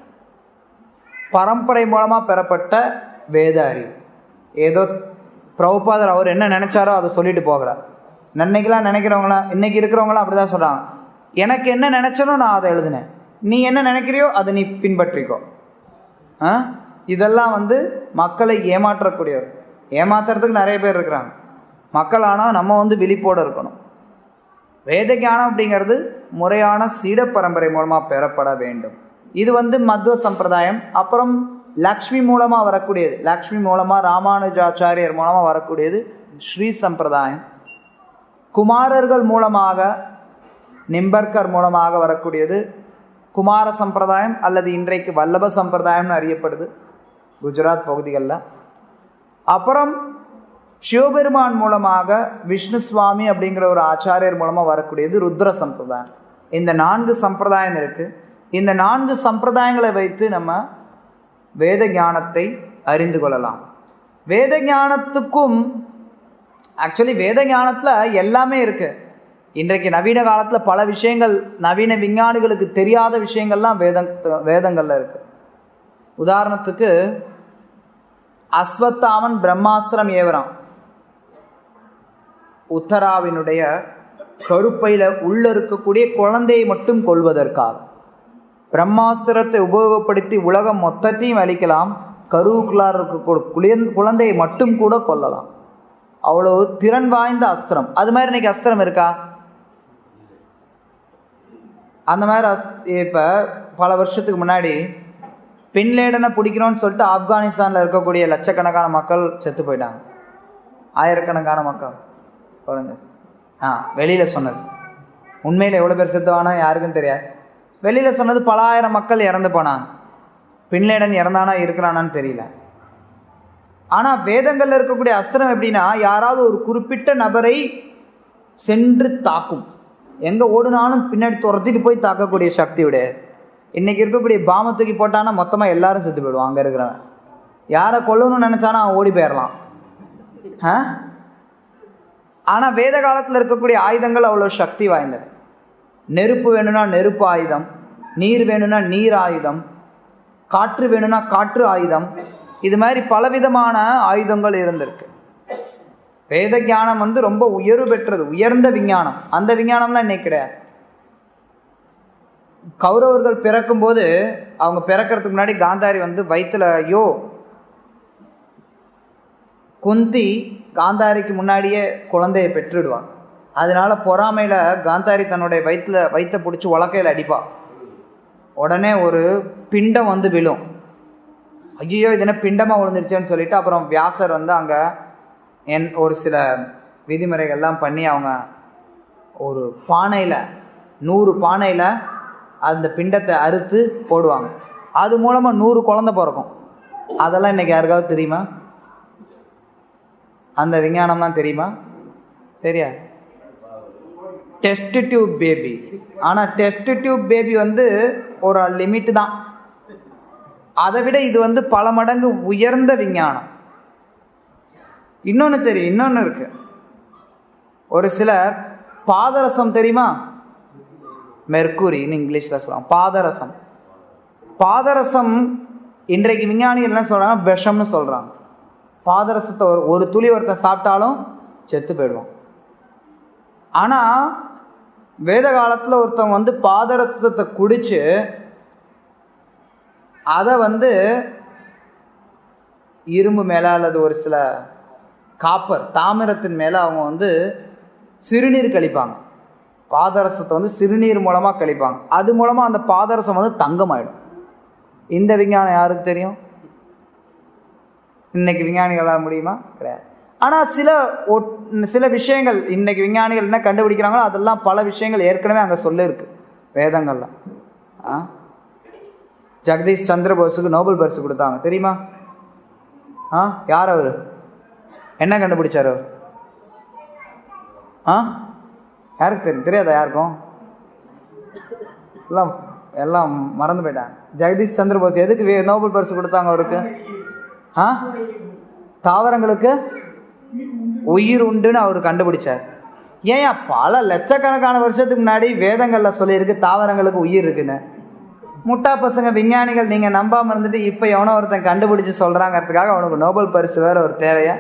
பரம்பரை மூலமா பெறப்பட்ட வேத அறிவு ஏதோ பிரபுபாதர் அவர் என்ன நினைச்சாரோ அதை சொல்லிட்டு போகல நன்னைக்கெல்லாம் நினைக்கிறவங்களாம் இன்னைக்கு இருக்கிறவங்களாம் அப்படிதான் சொல்றாங்க எனக்கு என்ன நினைச்சனோ நான் அதை எழுதினேன் நீ என்ன நினைக்கிறியோ அதை நீ பின்பற்றிக்கோ ஆ? இதெல்லாம் வந்து மக்களை ஏமாற்றக்கூடியவர் ஏமாத்துறதுக்கு நிறைய பேர் இருக்கிறாங்க மக்கள் ஆனால் நம்ம வந்து விழிப்போடு இருக்கணும் வேத ஞானம் அப்படிங்கிறது முறையான சீட பரம்பரை மூலமாக பெறப்பட வேண்டும் இது வந்து மத்வ சம்பிரதாயம் அப்புறம் லக்ஷ்மி மூலமாக வரக்கூடியது லக்ஷ்மி மூலமாக ராமானுஜாச்சாரியர் மூலமாக வரக்கூடியது ஸ்ரீ சம்பிரதாயம் குமாரர்கள் மூலமாக நிம்பர்கர் மூலமாக வரக்கூடியது குமார சம்பிரதாயம் அல்லது இன்றைக்கு வல்லப சம்பிரதாயம்னு அறியப்படுது குஜராத் பகுதிகளில் அப்புறம் சிவபெருமான் மூலமாக விஷ்ணு சுவாமி அப்படிங்கிற ஒரு ஆச்சாரியர் மூலமாக வரக்கூடியது ருத்ர சம்பிரதாயம் இந்த நான்கு சம்பிரதாயம் இருக்கு இந்த நான்கு சம்பிரதாயங்களை வைத்து நம்ம வேத ஞானத்தை அறிந்து கொள்ளலாம் வேத ஞானத்துக்கும் ஆக்சுவலி வேத ஞானத்தில் எல்லாமே இருக்கு இன்றைக்கு நவீன காலத்தில் பல விஷயங்கள் நவீன விஞ்ஞானிகளுக்கு தெரியாத விஷயங்கள்லாம் வேத வேதங்களில் இருக்கு உதாரணத்துக்கு அஸ்வத்தாமன் பிரம்மாஸ்திரம் ஏவறான் உத்தராவினுடைய கருப்பையில உள்ள இருக்கக்கூடிய குழந்தையை மட்டும் கொள்வதற்காக பிரம்மாஸ்திரத்தை உபயோகப்படுத்தி உலகம் மொத்தத்தையும் அழிக்கலாம் கருவுக்குள்ளார் இருக்கக்கூடிய குழந்தையை மட்டும் கூட கொல்லலாம் அவ்வளவு திறன் வாய்ந்த அஸ்திரம் அது மாதிரி இன்னைக்கு அஸ்திரம் இருக்கா அந்த மாதிரி அஸ் இப்போ பல வருஷத்துக்கு முன்னாடி பின்லேடனை பிடிக்கணும்னு சொல்லிட்டு ஆப்கானிஸ்தானில் இருக்கக்கூடிய லட்சக்கணக்கான மக்கள் செத்து போயிட்டாங்க ஆயிரக்கணக்கான மக்கள் குறைஞ்சது ஆ வெளியில் சொன்னது உண்மையில் எவ்வளோ பேர் செத்துவானோ யாருக்கும் தெரியாது வெளியில் சொன்னது பல ஆயிரம் மக்கள் இறந்து போனாங்க பின்லேடன் இறந்தானா இருக்கிறானான்னு தெரியல ஆனால் வேதங்களில் இருக்கக்கூடிய அஸ்திரம் எப்படின்னா யாராவது ஒரு குறிப்பிட்ட நபரை சென்று தாக்கும் எங்கே ஓடுனாலும் பின்னாடி துரத்திட்டு போய் தாக்கக்கூடிய சக்தியுடைய இன்னைக்கு இருக்கக்கூடிய பாம தூக்கி போட்டானா மொத்தமாக எல்லாரும் செத்து போயிடுவான் அங்கே இருக்கிறவன் யாரை கொல்லணும்னு நினச்சானா அவன் ஓடி போயிடலாம் ஆ ஆனால் வேத காலத்தில் இருக்கக்கூடிய ஆயுதங்கள் அவ்வளோ சக்தி வாய்ந்தது நெருப்பு வேணும்னா நெருப்பு ஆயுதம் நீர் வேணும்னா நீர் ஆயுதம் காற்று வேணும்னா காற்று ஆயுதம் இது மாதிரி பலவிதமான ஆயுதங்கள் இருந்திருக்கு வேத ஞானம் வந்து ரொம்ப உயர்வு பெற்றது உயர்ந்த விஞ்ஞானம் அந்த விஞ்ஞானம்லாம் இன்னைக்கு கிடையாது கௌரவர்கள் பிறக்கும்போது அவங்க பிறக்கிறதுக்கு முன்னாடி காந்தாரி வந்து வயிற்றுல ஐயோ குந்தி காந்தாரிக்கு முன்னாடியே குழந்தையை பெற்றுடுவான் அதனால பொறாமையில காந்தாரி தன்னுடைய வயிற்றுல வயிற்ற பிடிச்சி உலக்கையில் அடிப்பா உடனே ஒரு பிண்டம் வந்து விழும் ஐயோ இது என்ன பிண்டமாக விழுந்துருச்சேன்னு சொல்லிட்டு அப்புறம் வியாசர் வந்து அங்கே என் ஒரு சில விதிமுறைகள்லாம் பண்ணி அவங்க ஒரு பானையில் நூறு பானையில் அந்த பிண்டத்தை அறுத்து போடுவாங்க அது மூலமாக நூறு குழந்தை பிறக்கும் அதெல்லாம் இன்னைக்கு யாருக்காவது தெரியுமா அந்த விஞ்ஞானம்லாம் தெரியுமா தெரியாது டெஸ்ட் டியூப் பேபி ஆனால் டெஸ்ட் டியூப் பேபி வந்து ஒரு லிமிட் தான் அதை விட இது வந்து பல மடங்கு உயர்ந்த விஞ்ஞானம் இன்னொன்று தெரியும் இன்னொன்று இருக்கு ஒரு சிலர் பாதரசம் தெரியுமா மெர்க்குரின்னு இங்கிலீஷில் சொல்லுவாங்க பாதரசம் பாதரசம் இன்றைக்கு விஞ்ஞானிகள் என்ன சொல்கிறாங்க விஷம்னு சொல்கிறாங்க பாதரசத்தை ஒரு ஒரு துளி ஒருத்தன் சாப்பிட்டாலும் செத்து போயிடுவான் ஆனால் வேத காலத்தில் ஒருத்தவங்க வந்து பாதரசத்தை குடிச்சு அதை வந்து இரும்பு மேலே அல்லது ஒரு சில காப்பர் தாமிரத்தின் மேலே அவங்க வந்து சிறுநீர் கழிப்பாங்க பாதரசத்தை வந்து சிறுநீர் மூலமாக கழிப்பாங்க அது மூலமாக அந்த பாதரசம் வந்து தங்கமாயிடும் இந்த விஞ்ஞானம் யாருக்கு தெரியும் இன்னைக்கு விஞ்ஞானிகளால் முடியுமா கிடையாது ஆனால் சில ஒட்- சில விஷயங்கள் இன்னைக்கு விஞ்ஞானிகள் என்ன கண்டுபிடிக்கிறாங்களோ அதெல்லாம் பல விஷயங்கள் ஏற்கனவே அங்கே சொல்லியிருக்கு வேதங்கள்ல ஆ ஜெகதீஷ் சந்திர போஸுக்கு நோபல் பரிசு கொடுத்தாங்க தெரியுமா ஆ யார் அவர் என்ன கண்டுபிடிச்சார் அவர் ஆ யாருக்கு தெரியும் தெரியாதா யாருக்கும் எல்லாம் எல்லாம் மறந்து போயிட்டாங்க ஜெகதீஷ் சந்திர போஸ் எதுக்கு வே- நோபல் பரிசு கொடுத்தாங்க அவருக்கு ஆ தாவரங்களுக்கு உயிர் உண்டுன்னு அவர் கண்டுபிடிச்சார் ஏன் பல லட்சக்கணக்கான வருஷத்துக்கு முன்னாடி வேதங்கள்ல சொல்லியிருக்கு தாவரங்களுக்கு உயிர் இருக்குன்னு முட்டா பசங்க விஞ்ஞானிகள் நீங்க நம்பாம இருந்துட்டு இப்ப எவனோ ஒருத்தன் கண்டுபிடிச்சு சொல்றாங்கிறதுக்காக அவனுக்கு நோபல் பரிசு வேற ஒரு தேவையா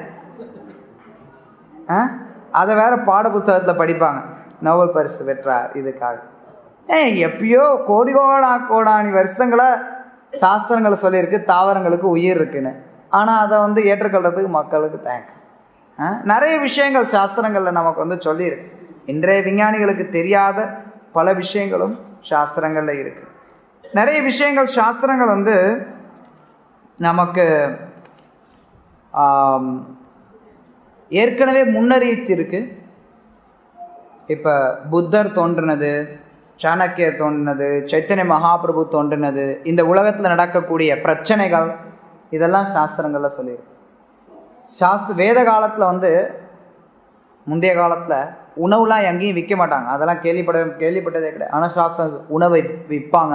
ஆ? அதை வேற பாட புத்தகத்துல படிப்பாங்க நோபல் பரிசு பெற்றார் இதுக்காக ஏய் எப்பயோ கோடி கோடா கோடானி வருஷங்களா சாஸ்திரங்களை சொல்லியிருக்கு தாவரங்களுக்கு உயிர் இருக்குன்னு ஆனா அதை வந்து ஏற்றுக்கொள்றதுக்கு மக்களுக்கு தேங்க் நிறைய விஷயங்கள் சாஸ்திரங்கள்ல நமக்கு வந்து சொல்லியிருக்கு இன்றைய விஞ்ஞானிகளுக்கு தெரியாத பல விஷயங்களும் சாஸ்திரங்கள்ல இருக்கு நிறைய விஷயங்கள் சாஸ்திரங்கள் வந்து நமக்கு ஆம், ஏற்கனவே முன்னறிவிச்சிருக்கு இப்போ புத்தர் தோன்றினது சாணக்கியர் தோன்றினது சைத்தன்ய மகாபிரபு தோன்றினது இந்த உலகத்தில் நடக்கக்கூடிய பிரச்சனைகள் இதெல்லாம் சாஸ்திரங்களில் சொல்லியிருக்கு சாஸ்திர வேத காலத்தில் வந்து முந்தைய காலத்தில் உணவுலாம் எங்கேயும் விற்க மாட்டாங்க அதெல்லாம் கேள்விப்பட கேள்விப்பட்டதே கிடையாது ஆனால் சாஸ்திரம் உணவை விற்பாங்க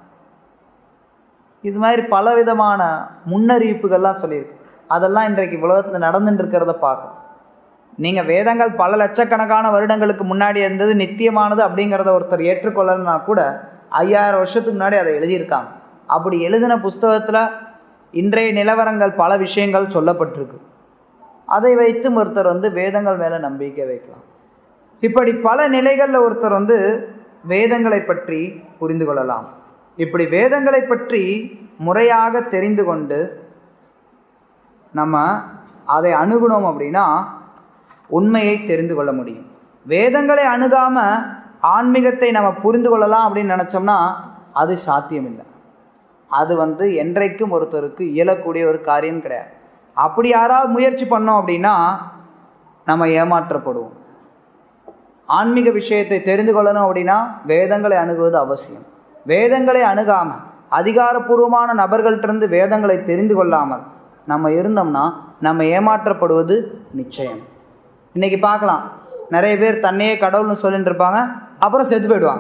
இது மாதிரி பல விதமான முன்னறிவிப்புகள்லாம் சொல்லியிருக்கு அதெல்லாம் இன்றைக்கு உலகத்தில் நடந்துட்டு இருக்கிறத பார்க்கும் நீங்கள் வேதங்கள் பல லட்சக்கணக்கான வருடங்களுக்கு முன்னாடி இருந்தது நித்தியமானது அப்படிங்கிறத ஒருத்தர் ஏற்றுக்கொள்ளலைன்னா கூட ஐயாயிரம் வருஷத்துக்கு முன்னாடி அதை எழுதியிருக்காங்க அப்படி எழுதின புஸ்தகத்தில் இன்றைய நிலவரங்கள் பல விஷயங்கள் சொல்லப்பட்டிருக்கு அதை வைத்து ஒருத்தர் வந்து வேதங்கள் மேலே நம்பிக்கை வைக்கலாம் இப்படி பல நிலைகளில் ஒருத்தர் வந்து வேதங்களை பற்றி புரிந்து கொள்ளலாம் இப்படி வேதங்களை பற்றி முறையாக தெரிந்து கொண்டு நம்ம அதை அணுகுனோம் அப்படின்னா உண்மையை தெரிந்து கொள்ள முடியும் வேதங்களை அணுகாம ஆன்மீகத்தை நம்ம புரிந்து கொள்ளலாம் அப்படின்னு நினச்சோம்னா அது சாத்தியமில்லை அது வந்து என்றைக்கும் ஒருத்தருக்கு இயலக்கூடிய ஒரு காரியம் கிடையாது அப்படி யாராவது முயற்சி பண்ணோம் அப்படின்னா நம்ம ஏமாற்றப்படுவோம் ஆன்மீக விஷயத்தை தெரிந்து கொள்ளணும் அப்படின்னா வேதங்களை அணுகுவது அவசியம் வேதங்களை அணுகாம அதிகாரப்பூர்வமான நபர்கள்ட்டிருந்து வேதங்களை தெரிந்து கொள்ளாமல் நம்ம இருந்தோம்னா நம்ம ஏமாற்றப்படுவது நிச்சயம் இன்னைக்கு பார்க்கலாம் நிறைய பேர் தன்னையே கடவுள்னு சொல்லிட்டு இருப்பாங்க அப்புறம் செத்து போயிடுவாங்க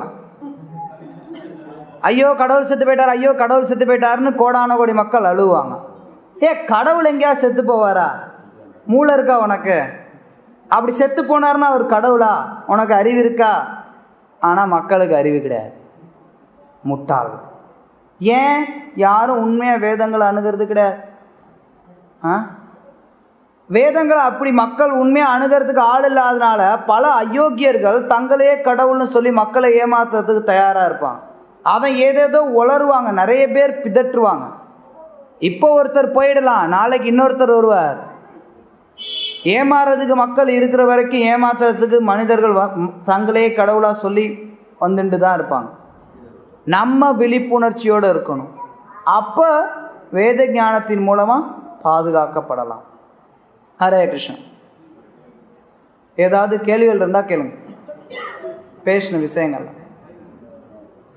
ஐயோ கடவுள் செத்து போயிட்டார் ஐயோ கடவுள் செத்து போயிட்டாருன்னு கோடான கோடி மக்கள் அழுவாங்க ஏ கடவுள் எங்கேயா செத்து போவாரா மூளை இருக்கா உனக்கு அப்படி செத்து போனாருன்னா அவர் கடவுளா உனக்கு அறிவு இருக்கா ஆனால் மக்களுக்கு அறிவு கிடையாது முட்டாள் ஏன் யாரும் உண்மையாக வேதங்களை அணுகிறது கிடையாது ஆ வேதங்களை அப்படி மக்கள் உண்மையாக அணுகிறதுக்கு ஆள் இல்லாதனால பல அயோக்கியர்கள் தங்களையே கடவுள்னு சொல்லி மக்களை ஏமாத்துறதுக்கு தயாராக இருப்பான் அவன் ஏதேதோ உளருவாங்க நிறைய பேர் பிதற்றுவாங்க இப்போ ஒருத்தர் போயிடலாம் நாளைக்கு இன்னொருத்தர் வருவார் ஏமாறதுக்கு மக்கள் இருக்கிற வரைக்கும் ஏமாத்துறதுக்கு மனிதர்கள் வ- ம், தங்களே கடவுளா சொல்லி வந்துட்டு தான் இருப்பாங்க நம்ம விழிப்புணர்ச்சியோடு இருக்கணும் அப்போ வேத ஞானத்தின் மூலமாக பாதுகாக்கப்படலாம் ஹரே கிருஷ்ணன் ஏதாவது கேள்விகள் இருந்தால் கேளுங்க பேசின விஷயங்கள்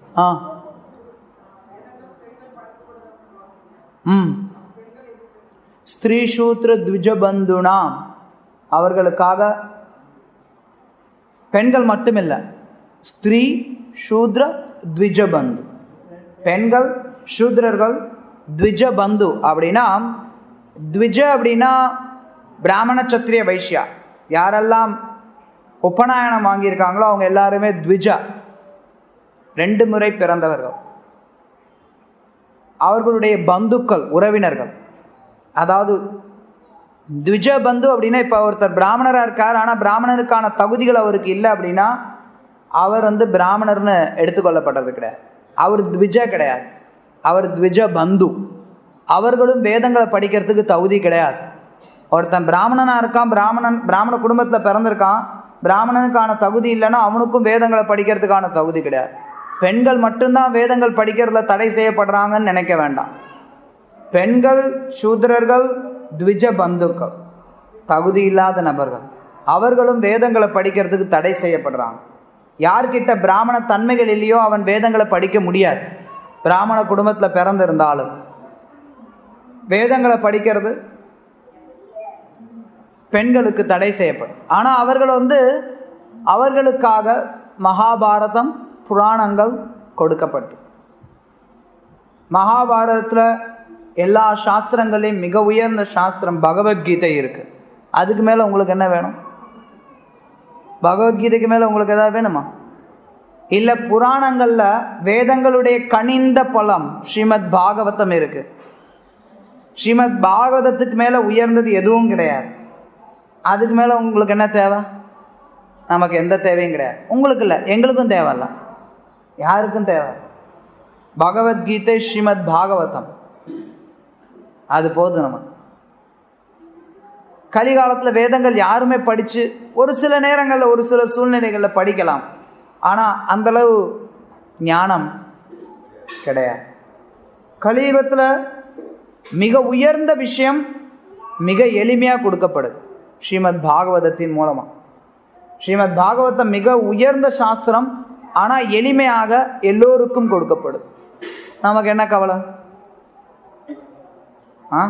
ஆ ம் ஸ்திரீ சூத்ர த்விஜபந்துனாம் அவர்களுக்காக பெண்கள் மட்டுமில்லை ஸ்திரீ சூத்ர த்விஜபந்து பெண்கள் சூத்ரர்கள் த்விஜபந்து அப்படின்னா த்விஜ அப்படின்னா பிராமண சத்திரிய வைஷ்யா யாரெல்லாம் உபநாயனம் வாங்கியிருக்காங்களோ அவங்க எல்லாருமே த்விஜா ரெண்டு முறை பிறந்தவர்கள் அவர்களுடைய பந்துக்கள் உறவினர்கள் அதாவது த்விஜ பந்து அப்படின்னா இப்போ ஒருத்தர் பிராமணராக இருக்கார் ஆனால் பிராமணருக்கான தகுதிகள் அவருக்கு இல்லை அப்படின்னா அவர் வந்து பிராமணர்னு எடுத்துக்கொள்ளப்பட்டது கிடையாது அவர் த்விஜ கிடையாது அவர் த்விஜ பந்து அவர்களும் வேதங்களை படிக்கிறதுக்கு தகுதி கிடையாது ஒருத்தன் பிராமணனாக இருக்கான் பிராமணன் பிராமண குடும்பத்தில் பிறந்திருக்கான் பிராமணனுக்கான தகுதி இல்லைன்னா அவனுக்கும் வேதங்களை படிக்கிறதுக்கான தகுதி கிடையாது பெண்கள் மட்டும்தான் வேதங்கள் படிக்கிறதுல தடை செய்யப்படுறாங்கன்னு நினைக்க வேண்டாம் பெண்கள் சூத்திரர்கள் த்விஜ பந்துக்கள் தகுதி இல்லாத நபர்கள் அவர்களும் வேதங்களை படிக்கிறதுக்கு தடை செய்யப்படுறாங்க யார்கிட்ட பிராமண தன்மைகள் இல்லையோ அவன் வேதங்களை படிக்க முடியாது பிராமண குடும்பத்தில் பிறந்திருந்தாலும் வேதங்களை படிக்கிறது பெண்களுக்கு தடை செய்யப்படும் ஆனால் அவர்கள் வந்து அவர்களுக்காக மகாபாரதம் புராணங்கள் கொடுக்கப்பட்டு மகாபாரதத்தில் எல்லா சாஸ்திரங்களையும் மிக உயர்ந்த சாஸ்திரம் பகவத்கீதை இருக்கு அதுக்கு மேலே உங்களுக்கு என்ன வேணும் பகவத்கீதைக்கு மேலே உங்களுக்கு ஏதாவது வேணுமா இல்லை புராணங்களில் வேதங்களுடைய கனிந்த பலம் ஸ்ரீமத் பாகவதம் இருக்கு ஸ்ரீமத் பாகவதத்துக்கு மேலே உயர்ந்தது எதுவும் கிடையாது அதுக்கு மேலே உங்களுக்கு என்ன தேவை நமக்கு எந்த தேவையும் கிடையாது உங்களுக்கு இல்லை எங்களுக்கும் தேவையில்ல யாருக்கும் தேவை பகவத்கீதை ஸ்ரீமத் பாகவதம் அது போதும் நம்ம கலிகாலத்தில் வேதங்கள் யாருமே படித்து ஒரு சில நேரங்களில் ஒரு சில சூழ்நிலைகளில் படிக்கலாம் ஆனால் அந்தளவு ஞானம் கிடையாது கலியுகத்தில் மிக உயர்ந்த விஷயம் மிக எளிமையாக கொடுக்கப்படுது ஸ்ரீமத் பாகவதத்தின் மூலமாக ஸ்ரீமத் பாகவதம் மிக உயர்ந்த சாஸ்திரம் ஆனால் எளிமையாக எல்லோருக்கும் கொடுக்கப்படுது நமக்கு என்ன கவலை ஆ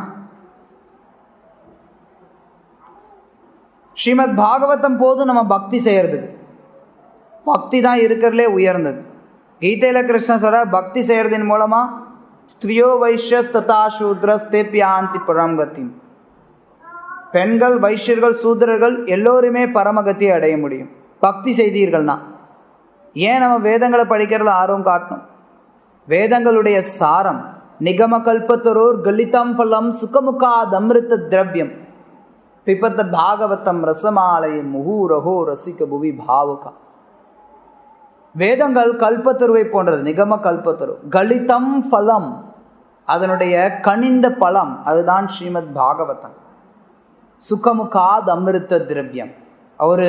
ஸ்ரீமத் பாகவதம் போதும் நம்ம பக்தி செய்யறதுக்கு பக்தி தான் இருக்கிறதுலே உயர்ந்தது கீதையில கிருஷ்ணன் சொல்ற பக்தி செய்யறதின் மூலமா ஸ்திரியோ வைஷ்யஸ் ததா சூத்ரஸ் தேப்பியாந்தி பரம்கத்தி பெண்கள் வைஷ்யர்கள் சூத்திரர்கள் எல்லோருமே பரமகத்தியை அடைய முடியும் பக்தி செய்தீர்கள்னா ஏன் நம்ம வேதங்களை படிக்கிறதுல ஆர்வம் காட்டணும் வேதங்களுடைய சாரம் நிகம கல்பத்தரோர் கலிதம் பலம் சுகமுகாத் அமிர்த திரவியம் பிபத்த பாகவதம் ரசமாலயம் முகூரகோ ரசிக்க புவி பாவுகா வேதங்கள் கல்பத்தருவை போன்றது நிகம கல்பத்தரு கலிதம் பலம் அதனுடைய கனிந்த பலம் அதுதான் ஸ்ரீமத் பாகவதம் சுகமுகாத் அமிர்த திரவியம் ஒரு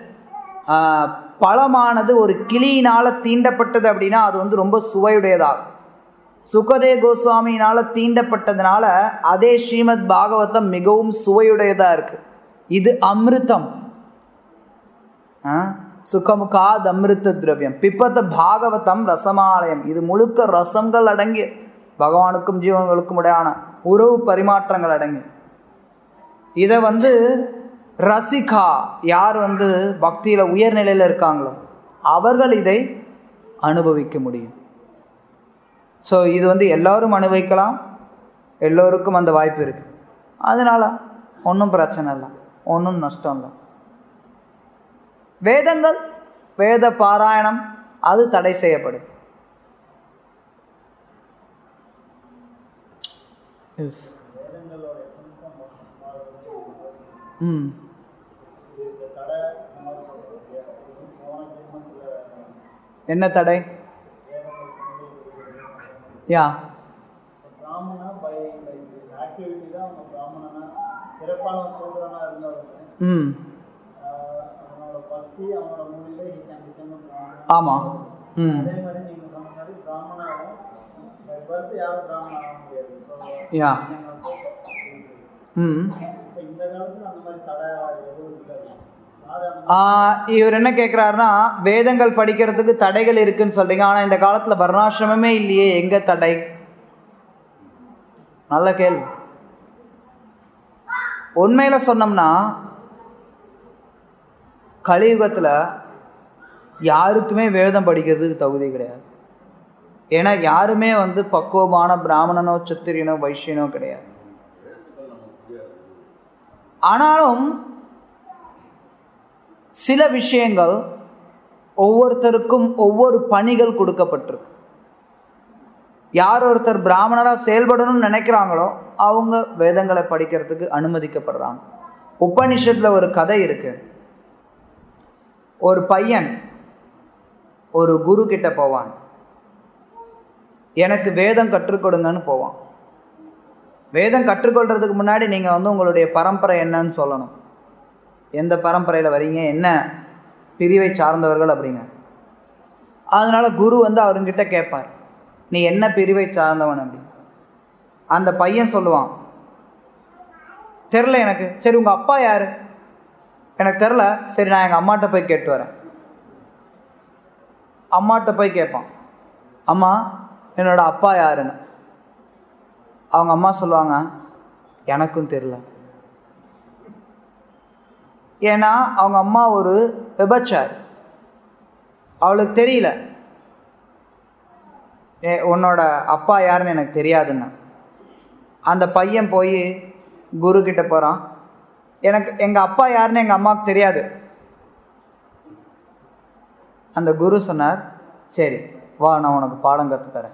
பழமானது ஒரு கிளியினால தீண்டப்பட்டது அப்படின்னா அது வந்து ரொம்ப சுவையுடையதாகும் சுகதே கோஸ்வாமியினால தீண்டப்பட்டதுனால அதே ஸ்ரீமத் பாகவதம் மிகவும் சுவையுடையதா இருக்கு இது அமிர்தம் சுகமுகாத் அமிர்த திரவியம் பிப்பத்த பாகவதம் ரசமாலயம் இது முழுக்க ரசங்கள் அடங்கி பகவானுக்கும் ஜீவன்களுக்கும் இடையான உறவு பரிமாற்றங்கள் அடங்கி இதை வந்து ரசிகா யார் வந்து பக்தியில உயர்நிலையில இருக்காங்களோ அவர்கள் இதை அனுபவிக்க முடியும் ஸோ இது வந்து எல்லாரும் அனுபவிக்கலாம் எல்லோருக்கும் அந்த வாய்ப்பு இருக்கு அதனால ஒன்றும் பிரச்சனை இல்லை ஒன்றும் நஷ்டம் இல்லை வேதங்கள் வேத பாராயணம் அது தடை செய்யப்படும் ம் என்ன தடை யா பிராமணா பை லைக் திஸ் ஆக்டிவிட்டி தான் அவங்க பிராமணனா பிறப்பான சூத்திரனா இருந்தாலுமே ம் ஆஹ் அவனோட பக்தி அவனோட மொழியில he can become a பிராமணா ஆமாம் ம் அதே மாதிரி நீங்க சொன்ன மாதிரி பிராமணாவும் பை பர்த் யாரும் பிராமணா ஆக முடியாது ஸோ யா ம் இப்போ இந்த காலத்துல அந்த மாதிரி தடை எதுவும் இல்லை யாரு அந்த ஆஹ் இவர் என்ன கேட்குறாருன்னா வேதங்கள் படிக்கிறதுக்கு தடைகள் இருக்குன்னு சொல்றீங்க ஆனா இந்த காலத்துல வர்ணாசிரமமே இல்லையே எங்க தடை நல்ல கேள்வி உண்மையில சொன்னோம்னா கலியுகத்துல யாருக்குமே வேதம் படிக்கிறதுக்கு தகுதி கிடையாது ஏன்னா யாருமே வந்து பக்குவமான பிராமணனோ சத்திரியனோ வைஷ்யனோ கிடையாது ஆனாலும் சில விஷயங்கள் ஒவ்வொருத்தருக்கும் ஒவ்வொரு பணிகள் கொடுக்கப்பட்டிருக்கு யார் ஒருத்தர் பிராமணராக செயல்படணும்னு நினைக்கிறாங்களோ அவங்க வேதங்களை படிக்கிறதுக்கு அனுமதிக்கப்படுறாங்க உபனிஷத்துல ஒரு கதை இருக்கு ஒரு பையன் ஒரு குரு கிட்ட போவான் எனக்கு வேதம் கற்றுக் கொடுங்கன்னு போவான் வேதம் கற்றுக்கொள்றதுக்கு முன்னாடி நீங்கள் வந்து உங்களுடைய பரம்பரை என்னன்னு சொல்லணும் எந்த பரம்பரையில் வரீங்க என்ன பிரிவை சார்ந்தவர்கள் அப்படிங்க அதனால குரு வந்து அவருங்கிட்ட கேட்பார் நீ என்ன பிரிவை சார்ந்தவன் அப்படி அந்த பையன் சொல்லுவான் தெரில எனக்கு சரி உங்கள் அப்பா யாரு எனக்கு தெரில சரி நான் எங்கள் அம்மாட்ட போய் கேட்டு வரேன் அம்மாட்ட போய் கேட்பான் அம்மா என்னோட அப்பா யாருன்னு அவங்க அம்மா சொல்லுவாங்க எனக்கும் தெரில ஏன்னா அவங்க அம்மா ஒரு விபச்சார் அவளுக்கு தெரியல ஏ உன்னோட அப்பா யாருன்னு எனக்கு தெரியாதுன்னு அந்த பையன் போய் குரு கிட்ட போகிறான் எனக்கு எங்கள் அப்பா யாருன்னு எங்கள் அம்மாவுக்கு தெரியாது அந்த குரு சொன்னார் சரி வா நான் உனக்கு பாடம் கற்று தரேன்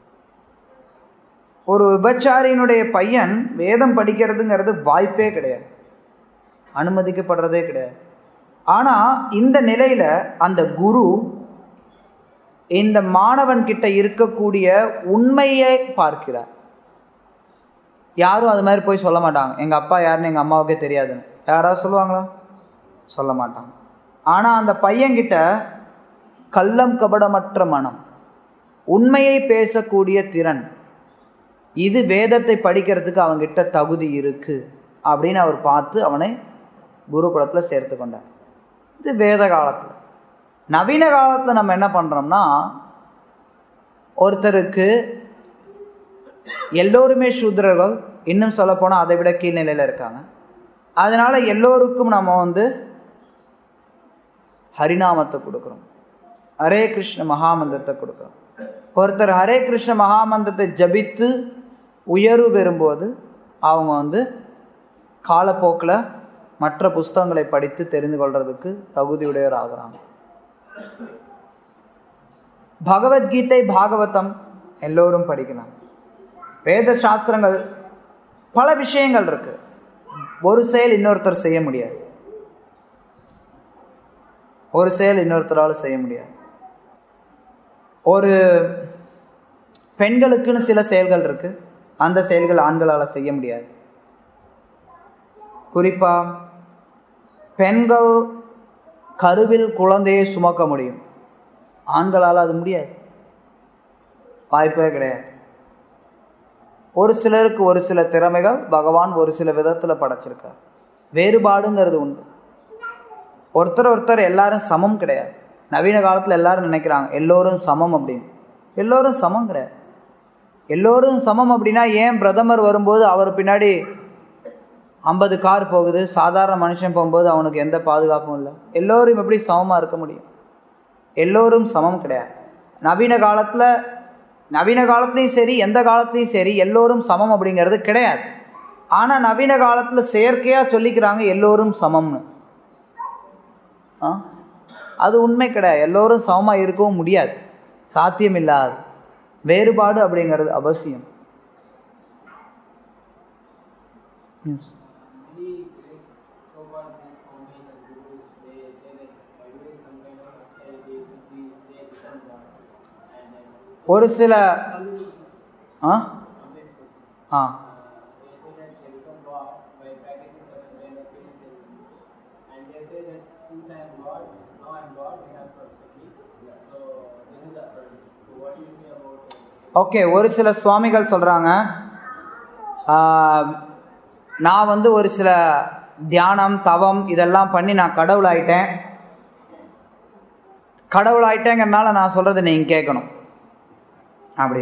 ஒரு விபச்சாரியினுடைய பையன் வேதம் படிக்கிறதுங்கிறது வாய்ப்பே கிடையாது அனுமதிக்கப்படுறதே கிடையாது ஆனால் இந்த நிலையில் அந்த குரு இந்த மாணவன் கிட்ட இருக்கக்கூடிய உண்மையை பார்க்கிறார் யாரும் அது மாதிரி போய் சொல்ல மாட்டாங்க எங்கள் அப்பா யாருன்னு எங்கள் அம்மாவுக்கே தெரியாதுன்னு யாராவது சொல்லுவாங்களா சொல்ல மாட்டாங்க ஆனால் அந்த பையன்கிட்ட கள்ளம் கபடமற்ற மனம் உண்மையை பேசக்கூடிய திறன் இது வேதத்தை படிக்கிறதுக்கு அவங்கிட்ட தகுதி இருக்கு அப்படின்னு அவர் பார்த்து அவனை குருகுலத்தில் சேர்த்து கொண்டார் இது வேத காலத்தில் நவீன காலத்தில் நம்ம என்ன பண்ணுறோம்னா ஒருத்தருக்கு எல்லோருமே சூத்திரர்கள் இன்னும் சொல்லப்போனால் அதை விட கீழ்நிலையில் இருக்காங்க அதனால எல்லோருக்கும் நம்ம வந்து ஹரிநாமத்தை கொடுக்குறோம் ஹரே கிருஷ்ண மகாமந்திரத்தை கொடுக்குறோம் ஒருத்தர் ஹரே கிருஷ்ண மகாமந்திரத்தை ஜபித்து உயர்வு பெறும்போது அவங்க வந்து காலப்போக்கில் மற்ற புஸ்தகங்களை படித்து தெரிந்து கொள்றதுக்கு தகுதியுடையவர் ஆகுறாங்க பகவத்கீதை பாகவதம் எல்லோரும் படிக்கலாம் வேத சாஸ்திரங்கள் பல விஷயங்கள் இருக்கு ஒரு செயல் இன்னொருத்தர் செய்ய முடியாது ஒரு செயல் இன்னொருத்தரால் செய்ய முடியாது ஒரு பெண்களுக்குன்னு சில செயல்கள் இருக்கு அந்த செயல்கள் ஆண்களால் செய்ய முடியாது குறிப்பா பெண்கள் கருவில் குழந்தையை சுமக்க முடியும் ஆண்களால் அது முடியாது வாய்ப்பே கிடையாது ஒரு சிலருக்கு ஒரு சில திறமைகள் பகவான் ஒரு சில விதத்தில் படைச்சிருக்கார் வேறுபாடுங்கிறது உண்டு ஒருத்தர் ஒருத்தர் எல்லாரும் சமம் கிடையாது நவீன காலத்தில் எல்லாரும் நினைக்கிறாங்க எல்லோரும் சமம் அப்படின்னு எல்லோரும் சமம் கிடையாது எல்லோரும் சமம் அப்படின்னா ஏன் பிரதமர் வரும்போது அவர் பின்னாடி ஐம்பது கார் போகுது சாதாரண மனுஷன் போகும்போது அவனுக்கு எந்த பாதுகாப்பும் இல்லை எல்லோரும் எப்படி சமமாக இருக்க முடியும் எல்லோரும் சமம் கிடையாது நவீன காலத்தில் நவீன காலத்துலேயும் சரி எந்த காலத்துலேயும் சரி எல்லோரும் சமம் அப்படிங்கிறது கிடையாது ஆனால் நவீன காலத்தில் செயற்கையாக சொல்லிக்கிறாங்க எல்லோரும் சமம்னு ஆ அது உண்மை கிடையாது எல்லோரும் சமமாக இருக்கவும் முடியாது சாத்தியம் இல்லாது வேறுபாடு அப்படிங்கிறது அவசியம் Yes. Many great so-called great founders and gurus, they say that by doing some kind of austerity, they, they become God. And then, ஒரு சில ah complete person. Ah Uh, they say that they become God by practicing certain kind of physical. And they say that since I am God, now I am God, I have perfectly. So this is the authority. So what do you say about uh, okay ஒரு சில சுவாமிகள் சொல்கிறாங்க நான் வந்து ஒரு சில தியானம் தவம் இதெல்லாம் பண்ணி நான் கடவுள் ஆயிட்டேன் கடவுள் ஆயிட்டேங்கிறனால நான் சொல்றதை நீங்க கேட்கணும் அப்படி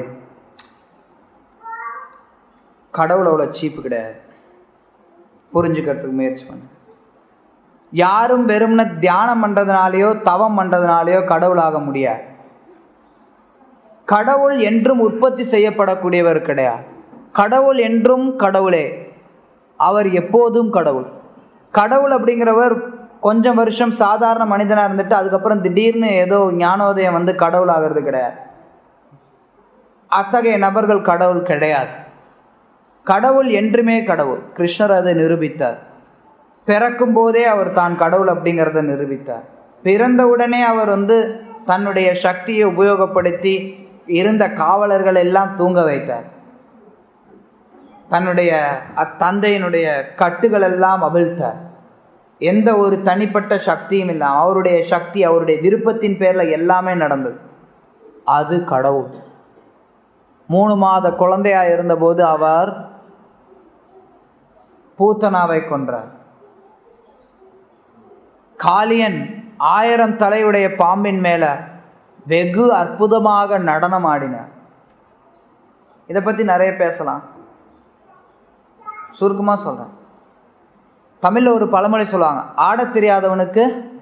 கடவுள் அவ்வளோ சீப்பு கிடையாது புரிஞ்சுக்கிறதுக்கு முயற்சி பண்ணு யாரும் வெறும்ன தியானம் பண்றதுனாலயோ தவம் பண்றதுனாலயோ கடவுளாக முடியாது கடவுள் என்றும் உற்பத்தி செய்யப்படக்கூடியவர் கிடையாது கடவுள் என்றும் கடவுளே அவர் எப்போதும் கடவுள் கடவுள் அப்படிங்கிறவர் கொஞ்சம் வருஷம் சாதாரண மனிதனா இருந்துட்டு அதுக்கப்புறம் திடீர்னு ஏதோ ஞானோதயம் வந்து கடவுள் ஆகிறது கிடையாது அத்தகைய நபர்கள் கடவுள் கிடையாது கடவுள் என்றுமே கடவுள் கிருஷ்ணர் அதை நிரூபித்தார் பிறக்கும் போதே அவர் தான் கடவுள் அப்படிங்கிறத நிரூபித்தார் பிறந்தவுடனே அவர் வந்து தன்னுடைய சக்தியை உபயோகப்படுத்தி இருந்த காவலர்கள் எல்லாம் தூங்க வைத்தார் தன்னுடைய அத்தந்தையினுடைய கட்டுகள் எல்லாம் அவிழ்த்தார் எந்த ஒரு தனிப்பட்ட சக்தியும் இல்லாம அவருடைய சக்தி அவருடைய விருப்பத்தின் பேர்ல எல்லாமே நடந்தது அது கடவுள் மூணு மாத குழந்தையா இருந்தபோது அவர் பூத்தனாவை கொன்றார் காளியன் ஆயிரம் தலையுடைய பாம்பின் மேல வெகு அற்புதமாக நடனம் ஆடினார் இதை பத்தி நிறைய பேசலாம் சுருக்கமா சொல்றேன் தமிழ்ல ஒரு பழமொழி சொல்லுவாங்க ஆடத் தெரியாதவனுக்கு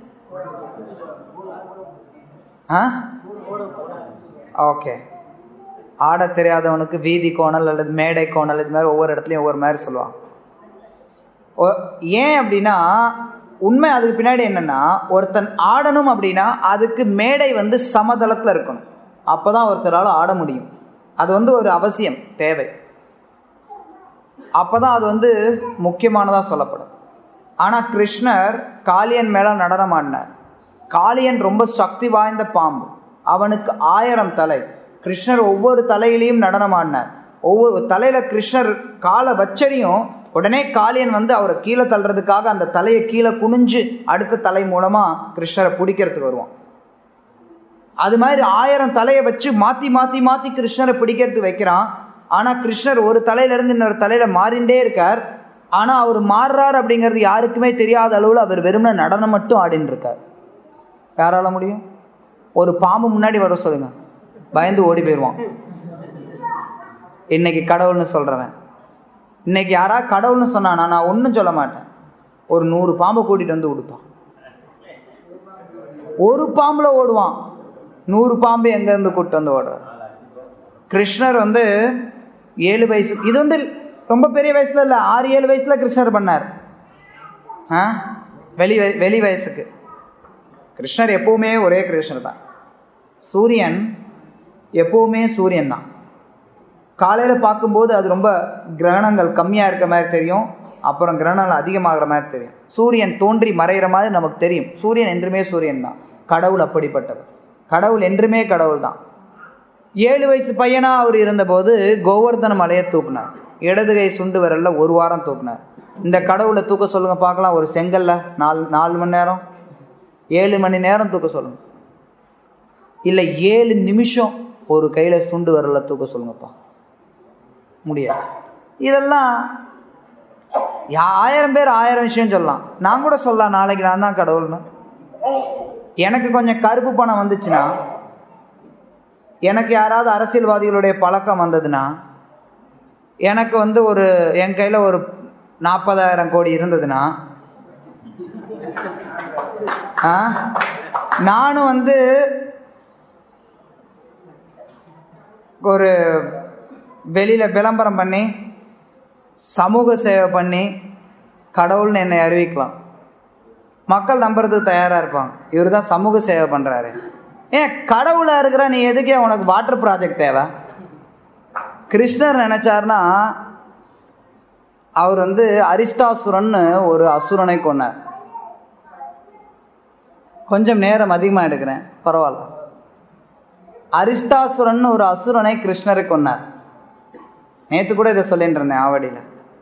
ஓகே ஆடத் தெரியாதவனுக்கு வீதி கோணல் அல்லது மேடை கோணல் இது மாதிரி ஒவ்வொரு இடத்துலையும் ஒவ்வொரு மாதிரி சொல்லுவாங்க ஒ- ஏன் அப்படின்னா உண்மை அதுக்கு பின்னாடி என்னன்னா ஒருத்தன் ஆடணும் அப்படின்னா அதுக்கு மேடை வந்து சமதளத்தில் இருக்கணும் அப்பதான் ஒருத்தரால் ஆட முடியும் அது வந்து ஒரு அவசியம் தேவை அப்பதான் அது வந்து முக்கியமானதா சொல்லப்படும் ஆனா கிருஷ்ணர் காளியன் மேல நடனம் ஆடினார் காளியன் ரொம்ப சக்தி வாய்ந்த பாம்பு அவனுக்கு ஆயிரம் தலை கிருஷ்ணர் ஒவ்வொரு தலையிலையும் நடனம் ஆடினார் ஒவ்வொரு தலையில கிருஷ்ணர் காலை வச்சரியும் உடனே காளியன் வந்து அவரை கீழே தள்ளுறதுக்காக அந்த தலையை கீழே குனிஞ்சு அடுத்த தலை மூலமா கிருஷ்ணரை பிடிக்கிறதுக்கு வருவான் அது மாதிரி ஆயிரம் தலையை வச்சு மாத்தி மாத்தி மாத்தி கிருஷ்ணரை பிடிக்கிறதுக்கு வைக்கிறான் ஆனா கிருஷ்ணர் ஒரு தலையில இருந்து இன்னொரு தலையில மாறிண்டே இருக்கார் ஆனா அவர் மாறுறார் அப்படிங்கிறது யாருக்குமே தெரியாத அளவுல அவர் வெறுமனே நடனம் மட்டும் ஆடின்னு இருக்கார் யாரால முடியும் ஒரு பாம்பு முன்னாடி வர சொல்லுங்க பயந்து ஓடி போயிடுவான் இன்னைக்கு கடவுள்னு சொல்றவன் இன்னைக்கு யாரா கடவுள்னு சொன்னானா நான் ஒன்றும் சொல்ல மாட்டேன் ஒரு நூறு பாம்பை கூட்டிட்டு வந்து கொடுப்பான் ஒரு பாம்புல ஓடுவான் நூறு பாம்பு எங்க இருந்து கூட்டு வந்து ஓடுறார் கிருஷ்ணர் வந்து ஏழு வயசு இது வந்து ரொம்ப பெரிய வயசுல இல்ல ஆறு ஏழு வயசுல கிருஷ்ணர் பண்ணார் ஆ வெளி வய- வெளி வயசுக்கு கிருஷ்ணர் எப்பவுமே ஒரே கிருஷ்ணர் தான் சூரியன் எப்பவுமே சூரியன் தான் காலையில் பார்க்கும்போது அது ரொம்ப கிரகணங்கள் கம்மியாக இருக்க மாதிரி தெரியும் அப்புறம் கிரகணங்கள் அதிகமாகிற மாதிரி தெரியும் சூரியன் தோன்றி மறைகிற மாதிரி நமக்கு தெரியும் சூரியன் என்றுமே சூரியன் தான் கடவுள் அப்படிப்பட்டவர் கடவுள் என்றுமே கடவுள் தான் ஏழு வயசு பையனா அவர் இருந்தபோது கோவர்தன மலையை தூக்குனார் இடது கை சுண்டு விரல்ல ஒரு வாரம் தூக்குனார் இந்த கடவுளை தூக்க சொல்லுங்க பார்க்கலாம் ஒரு செங்கல்ல நாலு நாலு மணி நேரம் ஏழு மணி நேரம் தூக்க சொல்லுங்க இல்லை ஏழு நிமிஷம் ஒரு கையில சுண்டு விரல்ல தூக்க சொல்லுங்கப்பா முடியாது இதெல்லாம் யா- ஆயிரம் பேர் ஆயிரம் விஷயம் சொல்லலாம் நான் கூட சொல்லலாம் நாளைக்கு நான் தான் கடவுள்னு எனக்கு கொஞ்சம் கருப்பு பணம் வந்துச்சுன்னா எனக்கு யாராவது அரசியல்வாதிகளுடைய பழக்கம் வந்ததுன்னா எனக்கு வந்து ஒரு என் கையில் ஒரு நாற்பதாயிரம் கோடி இருந்ததுன்னா ஆ நானும் வந்து ஒரு வெளியில் விளம்பரம் பண்ணி சமூக சேவை பண்ணி கடவுள்னு என்னை அறிவிக்கலாம் மக்கள் நம்புறதுக்கு தயாராக இருப்பாங்க இவர் தான் சமூக சேவை பண்ணுறாரு ஏன் கடவுளாக இருக்கிற நீ எதுக்கே உனக்கு வாட்டர் ப்ராஜெக்ட் தேவை கிருஷ்ணர் நினைச்சாருன்னா அவர் வந்து அரிஷ்டாசுரன்னு ஒரு அசுரனை கொன்னார் கொஞ்சம் நேரம் அதிகமாக எடுக்கிறேன் பரவாயில்ல அரிஷ்டாசுரன் ஒரு அசுரனை கிருஷ்ணரை கொன்னார் நேத்து கூட இதை சொல்லிட்டு இருந்தேன் ஆவடியில்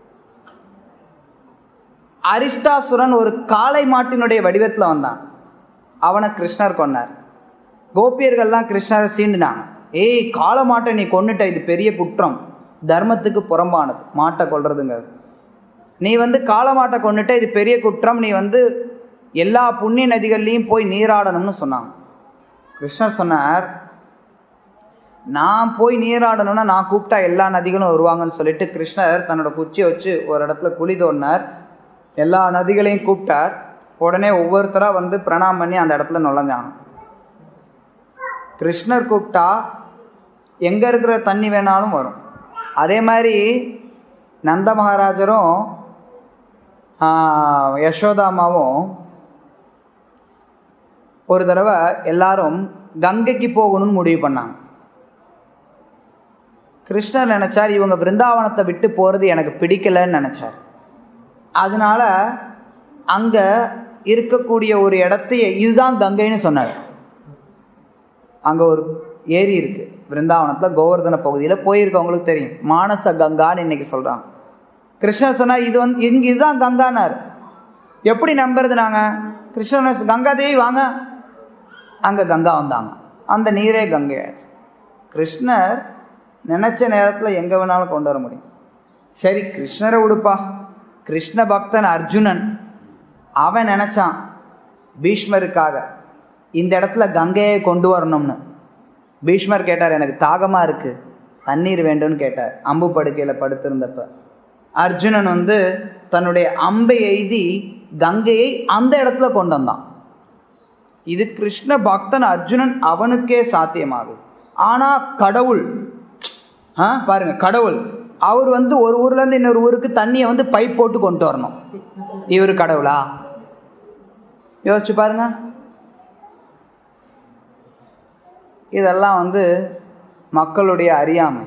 அரிஷ்டாசுரன் ஒரு காளை மாட்டினுடைய வடிவத்தில் வந்தான் அவனை கிருஷ்ணர் கொன்னார் கோபியர்கள்லாம் கிருஷ்ணரை சீண்டுனாங்க ஏய் காளை மாட்டை நீ கொன்னுட்ட இது பெரிய குற்றம் தர்மத்துக்கு புறம்பானது மாட்டை கொல்றதுங்கிறது நீ வந்து காலமாட்டை கொண்டுட்டு இது பெரிய குற்றம் நீ வந்து எல்லா புண்ணிய நதிகள்லையும் போய் நீராடணும்னு சொன்னாங்க கிருஷ்ணர் சொன்னார் நான் போய் நீராடணும்னா நான் கூப்பிட்டா எல்லா நதிகளும் வருவாங்கன்னு சொல்லிட்டு கிருஷ்ணர் தன்னோட குச்சியை வச்சு ஒரு இடத்துல குழி தோண்டினார் எல்லா நதிகளையும் கூப்பிட்டார் உடனே ஒவ்வொருத்தரா வந்து பிரணாம் பண்ணி அந்த இடத்துல நுழைஞ்சாங்க கிருஷ்ணர் கூப்பிட்டா எங்கே இருக்கிற தண்ணி வேணாலும் வரும் அதே மாதிரி நந்த மகாராஜரும் ஆஹ், யசோதாமாவும் ஒரு தடவை எல்லாரும் கங்கைக்கு போகணும்னு முடிவு பண்ணாங்க கிருஷ்ணர் நினைச்சார் இவங்க பிருந்தாவனத்தை விட்டு போகிறது எனக்கு பிடிக்கலன்னு நினைச்சார் அதனால அங்க இருக்கக்கூடிய ஒரு இடத்தைய இதுதான் கங்கைன்னு சொன்னார் அங்க ஒரு ஏரி இருக்கு பிருந்தாவனத்துல கோவர்தன பகுதியில போயிருக்கவங்களுக்கு தெரியும் மானச கங்கான்னு இன்னைக்கு சொல்றாங்க கிருஷ்ணர் சொன்னார் இது வந்து இங்க இதுதான் கங்கானார் எப்படி நம்புறது நாங்க கிருஷ்ணன் கங்கா தேவி வாங்க அங்க கங்கா வந்தாங்க அந்த நீரே கங்கையாச்சு கிருஷ்ணர் நினைச்ச நேரத்துல எங்க வேணாலும் கொண்டு வர முடியும் சரி கிருஷ்ணரை விடுப்பா கிருஷ்ண பக்தன் அர்ஜுனன் அவன் நினைச்சான் பீஷ்மருக்காக இந்த இடத்துல கங்கையை கொண்டு வரணும்னு பீஷ்மர் கேட்டார் எனக்கு தாகமா இருக்கு தண்ணீர் வேண்டும்னு கேட்டார் அம்பு படுக்கையில படுத்திருந்தப்ப அர்ஜுனன் வந்து தன்னுடைய அம்பை எய்தி கங்கையை அந்த இடத்துல கொண்டு வந்தான் இது கிருஷ்ண பக்தன் அர்ஜுனன் அவனுக்கே சாத்தியமாகுது ஆனா கடவுள் ஆ பாருங்க கடவுள் அவர் வந்து ஒரு ஊர்ல இருந்து இன்னொரு ஊருக்கு தண்ணியை வந்து பைப் போட்டு கொண்டு வரணும் இவர் கடவுளா யோசிச்சு பாருங்க இதெல்லாம் வந்து மக்களுடைய அறியாமை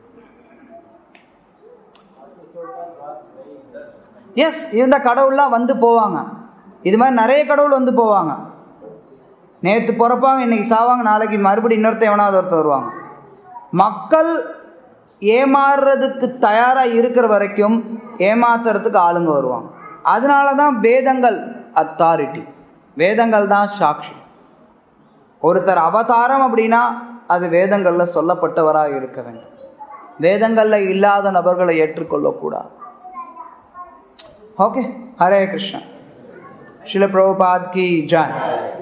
எஸ் இந்த கடவுள்லாம் வந்து போவாங்க இது மாதிரி நிறைய கடவுள் வந்து போவாங்க நேற்று பிறப்பாங்க இன்னைக்கு சாவாங்க நாளைக்கு மறுபடியும் இன்னொருத்தன் எவனாவது ஒருத்தர் வருவாங்க மக்கள் ஏமாறுறதுக்கு தயாராக இருக்கிற வரைக்கும் ஏமாத்துறதுக்கு ஆளுங்க வருவாங்க அதனால தான் வேதங்கள் அத்தாரிட்டி வேதங்கள் தான் சாட்சி ஒருத்தர் அவதாரம் அப்படின்னா அது வேதங்கள்ல சொல்லப்பட்டவராக இருக்க வேண்டும் வேதங்கள்ல இல்லாத நபர்களை ஏற்றுக்கொள்ளக்கூடாது ஓகே ஹரே கிருஷ்ணா शिल प्रभुपाद की जय